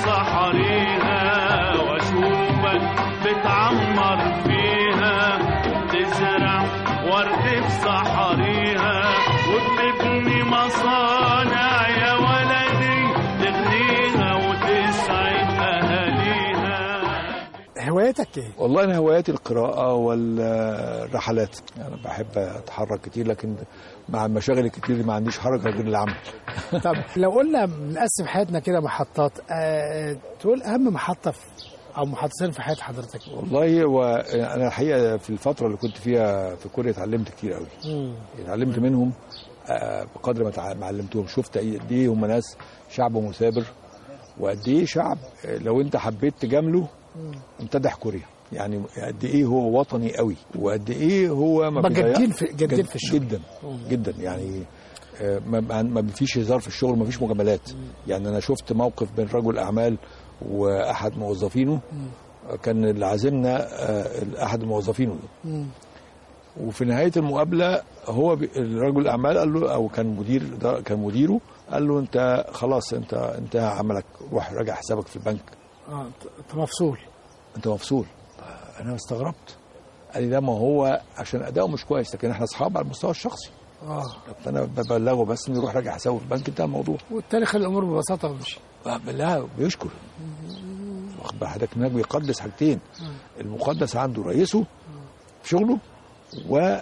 Speaker 6: صحريها واشوفك بتعمر فيها وبتزرع ورد في صحريها وبتبني مصانع يا ولدي تغنيها وتسعد اهاليها
Speaker 2: هوايتك ايه؟
Speaker 3: والله انا هواياتي القراءه والرحلات انا بحب اتحرك كتير لكن مع المشاغل الكتير ما عنديش حركه غير العمل
Speaker 2: طب لو قلنا بنقسم حياتنا كده محطات آه تقول اهم محطه في او محطتين في حياه حضرتك
Speaker 3: والله هو انا الحقيقه في الفتره اللي كنت فيها في كوريا اتعلمت كتير قوي
Speaker 2: مم.
Speaker 3: اتعلمت منهم آه، بقدر ما تع- ما علمتهم شفت قد ايه هم ناس شعب مثابر وقد ايه شعب آه، لو انت حبيت تجامله امتدح كوريا يعني قد ايه هو وطني قوي وقد ايه هو ما بيضيع-
Speaker 2: جادين في جادين في الشغل
Speaker 3: جدا جدا يعني آه، ما ما- ما فيش هزار في الشغل ما فيش مجاملات يعني انا شفت موقف بين رجل اعمال واحد موظفينه كان اللي عازمنا آه، احد موظفينه
Speaker 2: مم.
Speaker 3: وفي نهايه المقابله هو بي- الرجل الاعمال قال له او كان مدير ده كان مديره قال له انت خلاص انت انتهى عملك روح راجع حسابك في البنك
Speaker 2: اه انت مفصول
Speaker 3: انت مفصول انا استغربت قال لي لا ما هو عشان اداؤه مش كويس لكن احنا اصحاب على المستوى الشخصي
Speaker 2: اه
Speaker 3: فانا ببلغه بس انه يروح راجع حسابه في البنك انتهى الموضوع
Speaker 2: والتاني خلي الامور ببساطه وامشي
Speaker 3: آه، لا بيشكر واخد بال حضرتك هناك بيقدس حاجتين المقدس عنده رئيسه في شغله و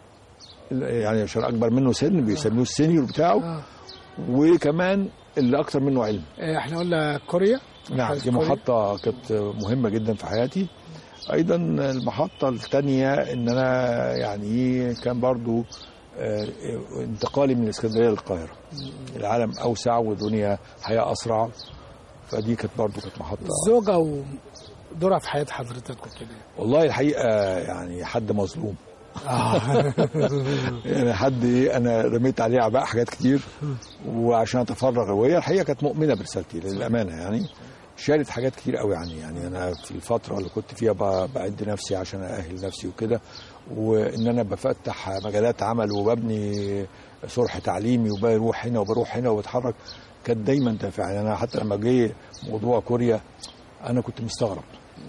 Speaker 3: يعني عشان اكبر منه سن بيسموه السينيور بتاعه
Speaker 2: آه.
Speaker 3: وكمان اللي اكتر منه علم
Speaker 2: آه، احنا قلنا كوريا
Speaker 3: نعم دي
Speaker 2: كوريا.
Speaker 3: محطة كانت مهمة جدا في حياتي أيضا المحطة الثانية إن أنا يعني كان برضو آه، انتقالي من الإسكندرية للقاهرة العالم أوسع ودنيا حياة أسرع فدي كانت برضو كانت محطة
Speaker 2: الزوجه ودورها في حياه حضرتك وكده
Speaker 3: والله الحقيقة يعني حد مظلوم
Speaker 2: اه
Speaker 3: يعني حد ايه انا رميت عليه اعباء حاجات كتير وعشان اتفرغ وهي الحقيقه كانت مؤمنه برسالتي للامانه يعني شالت حاجات كتير قوي عني يعني انا في الفتره اللي كنت فيها ب- بعد نفسي عشان ااهل نفسي وكده وان انا بفتح مجالات عمل وببني صرح تعليمي وبروح هنا وبروح هنا وبتحرك كانت دايما دافع يعني انا حتى لما جه موضوع كوريا انا كنت مستغرب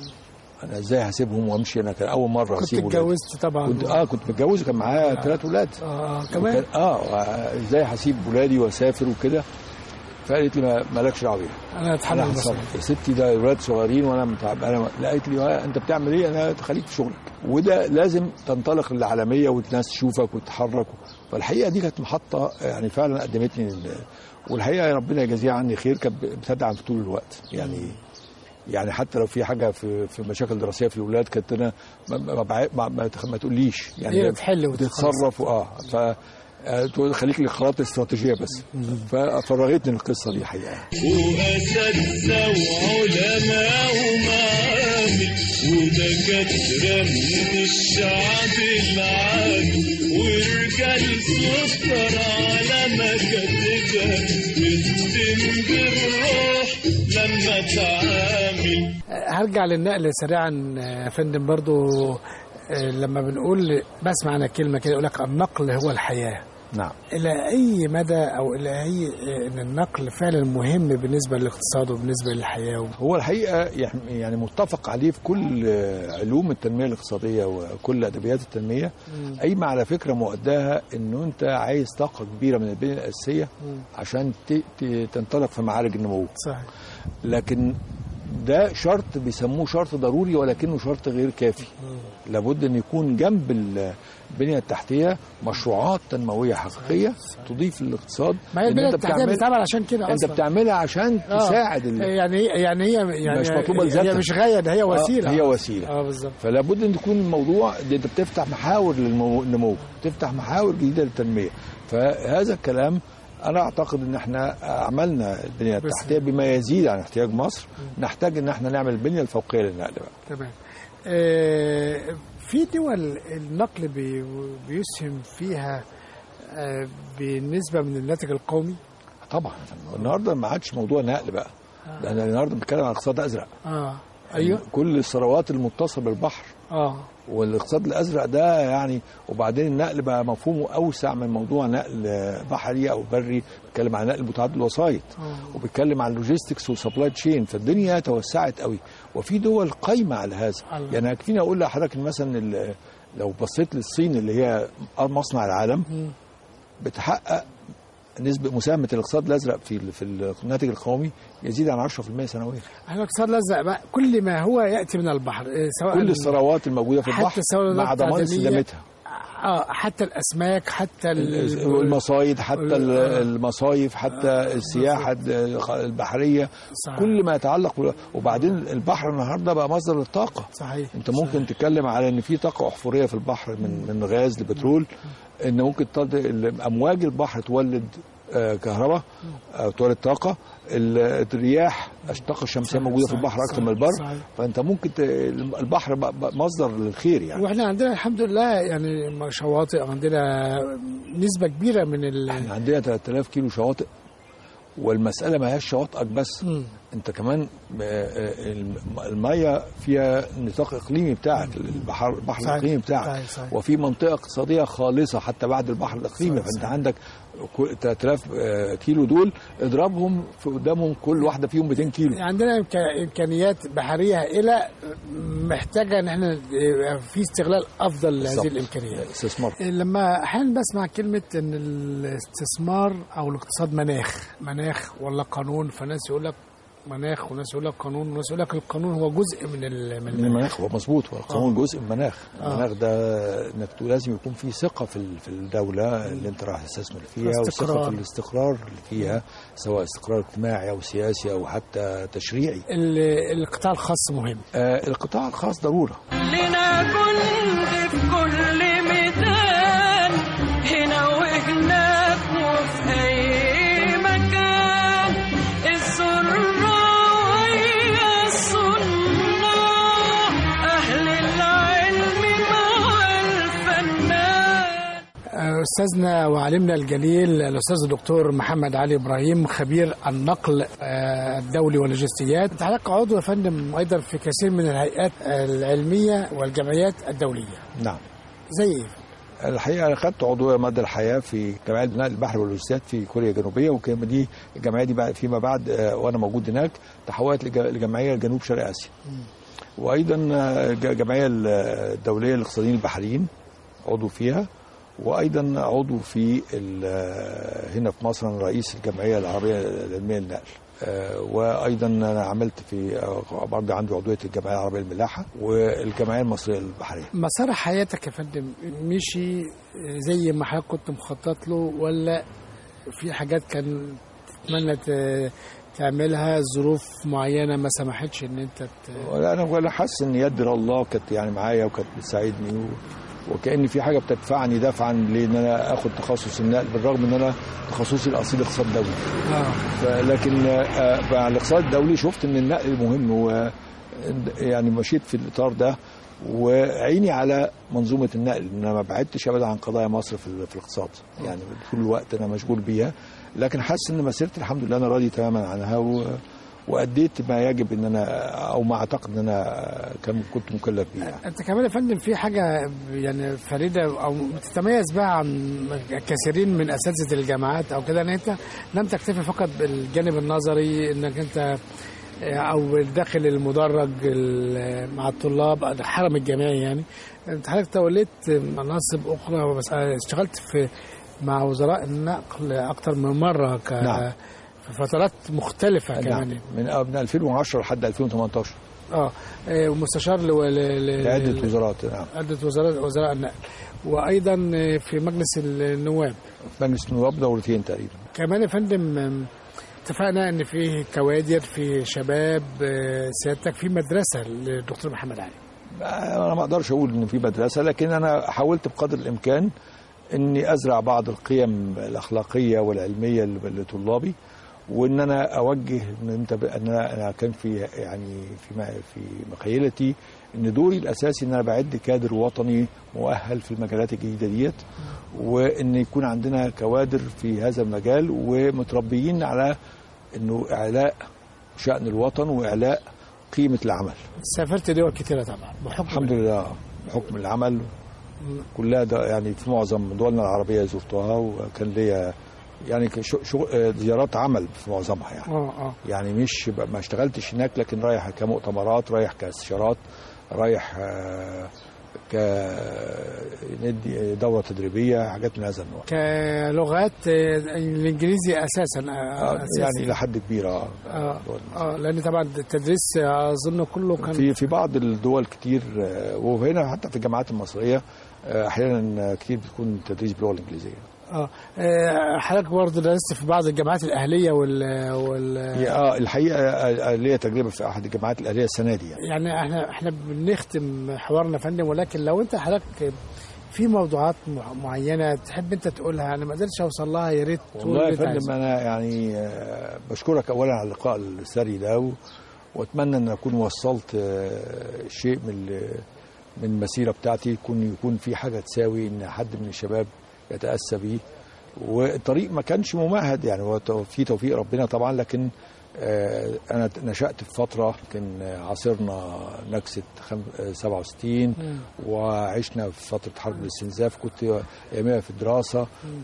Speaker 3: انا ازاي هسيبهم وامشي انا كان اول مره
Speaker 2: كنت
Speaker 3: اسيب ولادي.
Speaker 2: اتجوزت طبعا
Speaker 3: كنت اه كنت متجوز وكان معايا ثلاث ولاد
Speaker 2: اه كمان
Speaker 3: وكان- اه ازاي هسيب ولادي واسافر وكده فقالت لي ما- مالكش دعوه بيها
Speaker 2: انا
Speaker 3: انا
Speaker 2: اتحمل
Speaker 3: هتصرف
Speaker 2: المسؤوليه
Speaker 3: يا ستي ده ولاد صغيرين وانا متعب انا لقيت لي "آه، انت بتعمل ايه انا خليك في شغلك وده لازم تنطلق للعالميه والناس تشوفك وتتحرك فالحقيقه دي كانت محطه يعني فعلا قدمتني لل- والحقيقه ربنا يجازيها عني خير كانت بتدعم في طول الوقت يعني يعني حتى لو في حاجه في في مشاكل دراسيه في الولاد كانت انا ما ما, بعي- ما, ما, ما تقوليش يعني
Speaker 2: هي بتحل وتخلص.
Speaker 3: بتتصرف اه ف آه، تقول خليك للخطوات الاستراتيجيه بس ففرغتني القصه دي حقيقه
Speaker 6: وأساتذة وعلماء ومعامل ودكاترة من الشعب العامي ورجال سكر على مكاتبها بتتم بالروح لما تعامل
Speaker 2: هرجع للنقل سريعا آه، يا فندم برضو آه، لما بنقول بسمع انا كلمه كده يقول لك النقل هو الحياه
Speaker 3: نعم
Speaker 2: الى اي مدى او الى اي آه، ان النقل فعلا مهم بالنسبه للاقتصاد وبالنسبه للحياه
Speaker 3: هو الحقيقه يح- يعني متفق عليه في كل آه، علوم التنميه الاقتصاديه وكل ادبيات التنميه قايمه على فكره مؤداها انه انت عايز طاقه كبيره من البنيه الاساسيه عشان ت- ت- تنطلق في معارج النمو
Speaker 2: صحيح
Speaker 3: لكن ده شرط بيسموه شرط ضروري ولكنه شرط غير كافي لابد ان يكون جنب البنيه التحتيه مشروعات تنمويه حقيقيه تضيف للاقتصاد
Speaker 2: ما هي
Speaker 3: إن
Speaker 2: البنيه
Speaker 3: أنت
Speaker 2: التحتيه
Speaker 3: بتعمل-
Speaker 2: بتتعمل عشان كده
Speaker 3: انت
Speaker 2: اصلا
Speaker 3: بتعملها عشان
Speaker 2: آه.
Speaker 3: تساعد ال...
Speaker 2: يعني هي يعني هي يعني
Speaker 3: مش مطلوبة
Speaker 2: هي
Speaker 3: لذاتها.
Speaker 2: مش غايه ده هي وسيله
Speaker 3: آه، هي وسيله
Speaker 2: اه بالظبط
Speaker 3: فلا بد ان تكون الموضوع ده انت بتفتح محاور للنمو بتفتح محاور جديده للتنميه فهذا الكلام انا اعتقد ان احنا عملنا البنيه
Speaker 2: بس-
Speaker 3: التحتيه بما يزيد عن احتياج مصر نحتاج ان احنا نعمل البنيه الفوقيه للنقل بقى
Speaker 2: تمام آه، في دول النقل بي- بيسهم فيها آه، بالنسبة من الناتج القومي
Speaker 3: طبعا النهارده ما عادش موضوع نقل بقى ده أنا النهارده بنتكلم عن اقتصاد ازرق
Speaker 2: اه ايوه
Speaker 3: كل الثروات المتصله بالبحر
Speaker 2: اه
Speaker 3: والاقتصاد الازرق ده يعني وبعدين النقل بقى مفهومه اوسع من موضوع نقل بحري او بري بيتكلم عن نقل متعدد الوسائط
Speaker 2: آه.
Speaker 3: وبيتكلم عن لوجيستكس وسبلاي تشين فالدنيا توسعت قوي وفي دول قايمه على هذا
Speaker 2: الله.
Speaker 3: يعني يكفيني اقول لحضرتك إن مثلا ال- لو بصيت للصين اللي هي مصنع العالم
Speaker 2: مم.
Speaker 3: بتحقق نسبة مساهمة الاقتصاد الأزرق في ال- في الناتج القومي يزيد عن 10% سنويا.
Speaker 2: احنا الاقتصاد الازرق بقى كل ما هو ياتي من البحر آه، سواء
Speaker 3: كل الثروات الموجودة في
Speaker 2: حتى
Speaker 3: البحر
Speaker 2: الثروات
Speaker 3: مع ضمان
Speaker 2: التعدينية.
Speaker 3: استدامتها.
Speaker 2: اه حتى الاسماك حتى ال-
Speaker 3: والمصايد حتى ال-
Speaker 2: آه.
Speaker 3: المصايف حتى السياحة البحرية
Speaker 2: صحيح.
Speaker 3: كل ما يتعلق بال- وبعدين البحر النهارده بقى مصدر للطاقة
Speaker 2: صحيح
Speaker 3: انت ممكن تتكلم على ان في طاقه احفوريه في البحر من من غاز لبترول ان ممكن تض- ال- امواج البحر تولد آه، كهرباء آه، تولد طاقه ال- الرياح الطاقه الشمسيه
Speaker 2: صحيح،
Speaker 3: موجوده في
Speaker 2: صحيح،
Speaker 3: البحر اكثر
Speaker 2: صحيح،
Speaker 3: من البر
Speaker 2: صحيح.
Speaker 3: فانت ممكن ت- البحر بقى- بقى مصدر للخير يعني
Speaker 2: واحنا عندنا الحمد لله يعني شواطئ عندنا نسبه كبيره من ال
Speaker 3: احنا عندنا 3000 كيلو شواطئ والمساله ما هياش شواطئك بس
Speaker 2: مم.
Speaker 3: انت كمان آه، آه، الم- الميه فيها نطاق اقليمي بتاعك البحر البحر
Speaker 2: صحيح،
Speaker 3: الاقليمي بتاعك
Speaker 2: صحيح، صحيح.
Speaker 3: وفي منطقه اقتصاديه خالصه حتى بعد البحر الاقليمي
Speaker 2: صحيح،
Speaker 3: فانت
Speaker 2: صحيح.
Speaker 3: عندك كل- 3000 آه، كيلو دول اضربهم في قدامهم كل واحده فيهم 200 كيلو
Speaker 2: عندنا إمكا- امكانيات بحريه هائله محتاجه ان احنا يبقى في استغلال افضل لهذه
Speaker 3: بالظبط.
Speaker 2: الامكانيات
Speaker 3: استثمار
Speaker 2: لما احيانا بسمع كلمه ان الاستثمار او الاقتصاد مناخ مناخ ولا قانون فناس يقول لك مناخ وناس يقول لك قانون وناس يقول لك القانون هو جزء من ال- من
Speaker 3: من المناخ هو مظبوط هو القانون جزء من المناخ
Speaker 2: آه.
Speaker 3: المناخ ده انك تقول لازم يكون في ثقه في ال- في الدوله اللي انت راح تستثمر فيها
Speaker 2: استقرار.
Speaker 3: وثقه في الاستقرار اللي فيها سواء استقرار اجتماعي او سياسي او حتى تشريعي
Speaker 2: ال- القطاع الخاص مهم
Speaker 3: آه القطاع الخاص ضروره
Speaker 7: لنا جند في كل ميدان هنا وهناك وفي أي مكان السرة ويا الصناع أهل العلم مع الفنان
Speaker 2: استاذنا وعالمنا الجليل الاستاذ الدكتور محمد علي ابراهيم خبير النقل آه، الدولي واللوجستيات انت حضرتك عضو يا فندم ايضا في كثير من الهيئات العلميه والجمعيات الدوليه
Speaker 3: نعم
Speaker 2: زي ايه
Speaker 3: الحقيقه انا خدت عضويه مدى الحياه في جمعيه بناء البحر واللوجستيات في كوريا الجنوبيه وكان دي الجمعيه دي بعد فيما بعد آه، وانا موجود هناك تحولت لج- لجمعيه جنوب شرق اسيا وايضا آه، ج- الجمعيه الدوليه للاقتصاديين البحريين عضو فيها وايضا عضو في ال- آه، هنا في مصر أنا رئيس الجمعيه العربيه العلميه للنقل آه، وايضا انا عملت في آه، برضه عندي عضويه الجمعيه العربيه للملاحه والجمعيه المصريه للبحريه
Speaker 2: مسار حياتك يا فندم مشي زي ما حضرتك كنت مخطط له ولا في حاجات كان تتمنى ت- تعملها ظروف معينه ما سمحتش ان انت ت...
Speaker 3: ولا انا انا حاسس ان يد الله كانت يعني معايا وكانت بتساعدني و... وكان في حاجه بتدفعني دفعا لان انا اخد تخصص النقل بالرغم ان انا تخصصي الاصيل اقتصاد دولي
Speaker 2: اه
Speaker 3: ف- لكن آه، مع الاقتصاد الدولي شفت ان النقل مهم و يعني مشيت في الاطار ده وعيني على منظومه النقل ان انا ما بعدتش ابدا عن قضايا مصر في, ال- في الاقتصاد يعني طول الوقت انا مشغول بيها لكن حاسس ان مسيرتي الحمد لله انا راضي تماما عنها و واديت ما يجب ان انا او ما اعتقد ان انا كان كنت مكلف بيه يعني.
Speaker 2: انت كمان يا فندم في حاجه يعني فريده او تتميز بها عن كثيرين من اساتذه الجامعات او كده ان انت لم تكتفي فقط بالجانب النظري انك انت او داخل المدرج ال- مع الطلاب الحرم الجامعي يعني انت حضرتك توليت مناصب اخرى بس اشتغلت في مع وزراء النقل اكتر من مره ك
Speaker 3: نعم.
Speaker 2: في فترات مختلفه كمان
Speaker 3: نعم. من من 2010 لحد 2018
Speaker 2: اه آه، ومستشار لو- ل- ل-
Speaker 3: لعده وزارات نعم
Speaker 2: عدة وزراء وزراء النقل وأيضا في مجلس النواب
Speaker 3: في مجلس النواب دورتين تقريبا
Speaker 2: كمان يا فندم آم، اتفقنا ان في كوادر في شباب آه، سيادتك في مدرسه للدكتور محمد علي
Speaker 3: انا ما اقدرش اقول ان في مدرسه لكن انا حاولت بقدر الامكان اني ازرع بعض القيم الاخلاقيه والعلميه لطلابي وان انا اوجه ان انت ب- ان انا أنا كان في يعني في ما- في مخيلتي ان دوري الاساسي ان انا بعد كادر وطني مؤهل في المجالات الجديده ديت وان يكون عندنا كوادر في هذا المجال ومتربيين على انه اعلاء شان الوطن واعلاء قيمه العمل
Speaker 2: سافرت دول كتيرة طبعا بحكم
Speaker 3: الحمد لله بحكم العمل كلها ده يعني في معظم دولنا العربيه زرتها وكان ليا يعني ك- شو شو آه، زيارات عمل في معظمها يعني
Speaker 2: اه اه
Speaker 3: يعني مش ب- ما اشتغلتش هناك لكن رايح كمؤتمرات رايح كاستشارات رايح آه، ك ندي دوره تدريبيه حاجات من هذا النوع
Speaker 2: كلغات آه، الانجليزي اساسا آه،
Speaker 3: آه،
Speaker 2: أساسي.
Speaker 3: يعني الى حد كبير اه
Speaker 2: اه اه لان طبعا التدريس آه، اظن كله كان
Speaker 3: في في بعض الدول كتير آه، وهنا حتى في الجامعات المصريه آه، احيانا كتير بتكون تدريس باللغه الانجليزيه
Speaker 2: اه آه، حضرتك برضه درست في بعض الجامعات الاهليه وال وال
Speaker 3: هي اه الحقيقه آه، آه، ليا تجربه في احد الجامعات الاهليه السنه دي يعني
Speaker 2: يعني احنا احنا بنختم حوارنا يا فندم ولكن لو انت حضرتك في موضوعات مع- معينه تحب انت تقولها انا ما قدرتش اوصل لها يا ريت تقول
Speaker 3: والله
Speaker 2: اللي
Speaker 3: يا
Speaker 2: أنت
Speaker 3: فندم
Speaker 2: عايزه.
Speaker 3: انا يعني آه، بشكرك اولا على اللقاء الثري ده و- واتمنى ان اكون وصلت آه، شيء من ال- من المسيره بتاعتي يكون يكون في حاجه تساوي ان حد من الشباب يتاسى بيه والطريق ما كانش ممهد يعني هو تو- في توفيق ربنا طبعا لكن آه، انا نشات في فتره كان عاصرنا نكسه خم- آه، 67 وعشنا في فتره حرب الاستنزاف كنت ايامها في الدراسه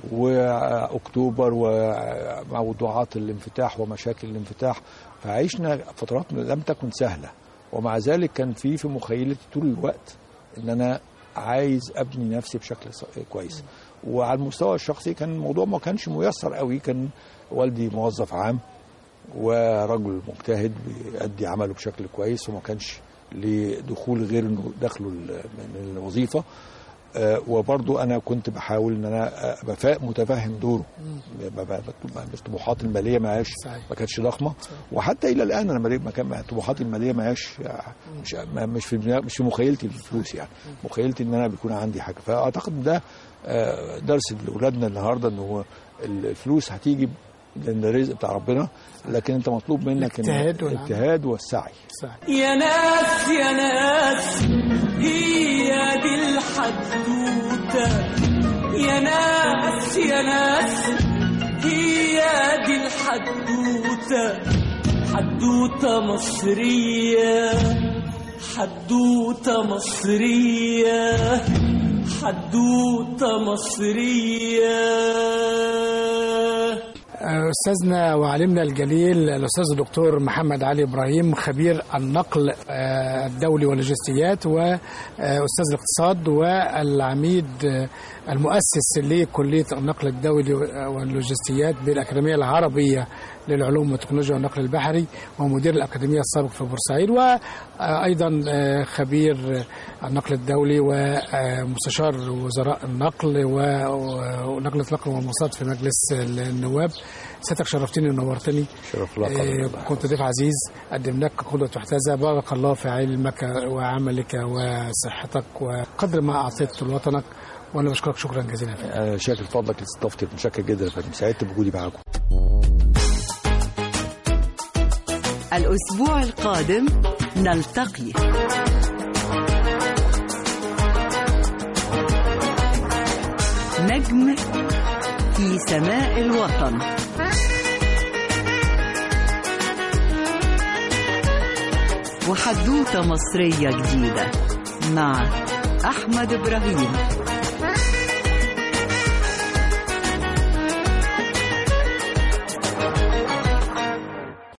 Speaker 3: واكتوبر وموضوعات الانفتاح ومشاكل الانفتاح فعشنا فترات لم تكن سهله ومع ذلك كان في في مخيلتي طول الوقت ان انا عايز ابني نفسي بشكل ص- كويس وعلى المستوى الشخصي كان الموضوع ما كانش ميسر قوي كان والدي موظف عام ورجل مجتهد بيأدي عمله بشكل كويس وما كانش لدخول غير انه دخله ال- من الوظيفه آه، وبرضو انا كنت بحاول ان انا ابقى فا- متفهم دوره ب- ب- ب- الطموحات الماليه ما هياش
Speaker 2: صحيح.
Speaker 3: ما كانتش ضخمه وحتى الى الان انا ما كان طموحاتي الماليه ما هياش مش ما- مش في دماغ- مش في مخيلتي الفلوس يعني مخيلتي ان انا بيكون عندي حاجه فاعتقد ده آه، درس لاولادنا النهارده ان هو الفلوس هتيجي لان الرزق بتاع ربنا لكن انت مطلوب منك إن-
Speaker 2: الاجتهاد والعمل.
Speaker 3: الاجتهاد والسعي
Speaker 2: صح.
Speaker 7: يا ناس يا ناس هي دي الحدوتة يا ناس يا ناس هي دي الحدوتة حدوتة مصرية حدوتة مصرية حدوتة مصرية
Speaker 2: استاذنا وعالمنا الجليل الاستاذ الدكتور محمد علي ابراهيم خبير النقل آه، الدولي واللوجستيات واستاذ الاقتصاد والعميد آه، المؤسس لكليه النقل الدولي واللوجستيات بالاكاديميه العربيه للعلوم والتكنولوجيا والنقل البحري ومدير الاكاديميه السابق في بورسعيد وايضا آه، خبير النقل الدولي ومستشار وزراء النقل و- ونقل النقل والمواصلات في مجلس النواب سيادتك شرفتني ونورتني
Speaker 3: شرف لك
Speaker 2: آه، كنت ضيف عزيز قدمناك قدوة تحتذى بارك الله في علمك وعملك وصحتك وقدر ما أعطيت لوطنك وأنا بشكرك شكرا جزيلا يا فندم.
Speaker 3: انا شاكر فضلك لاستضافتي متشكر جدا يا فندم سعدت بوجودي معاكم
Speaker 1: الأسبوع القادم نلتقي نجم في سماء الوطن وحدوتة مصرية جديدة مع أحمد إبراهيم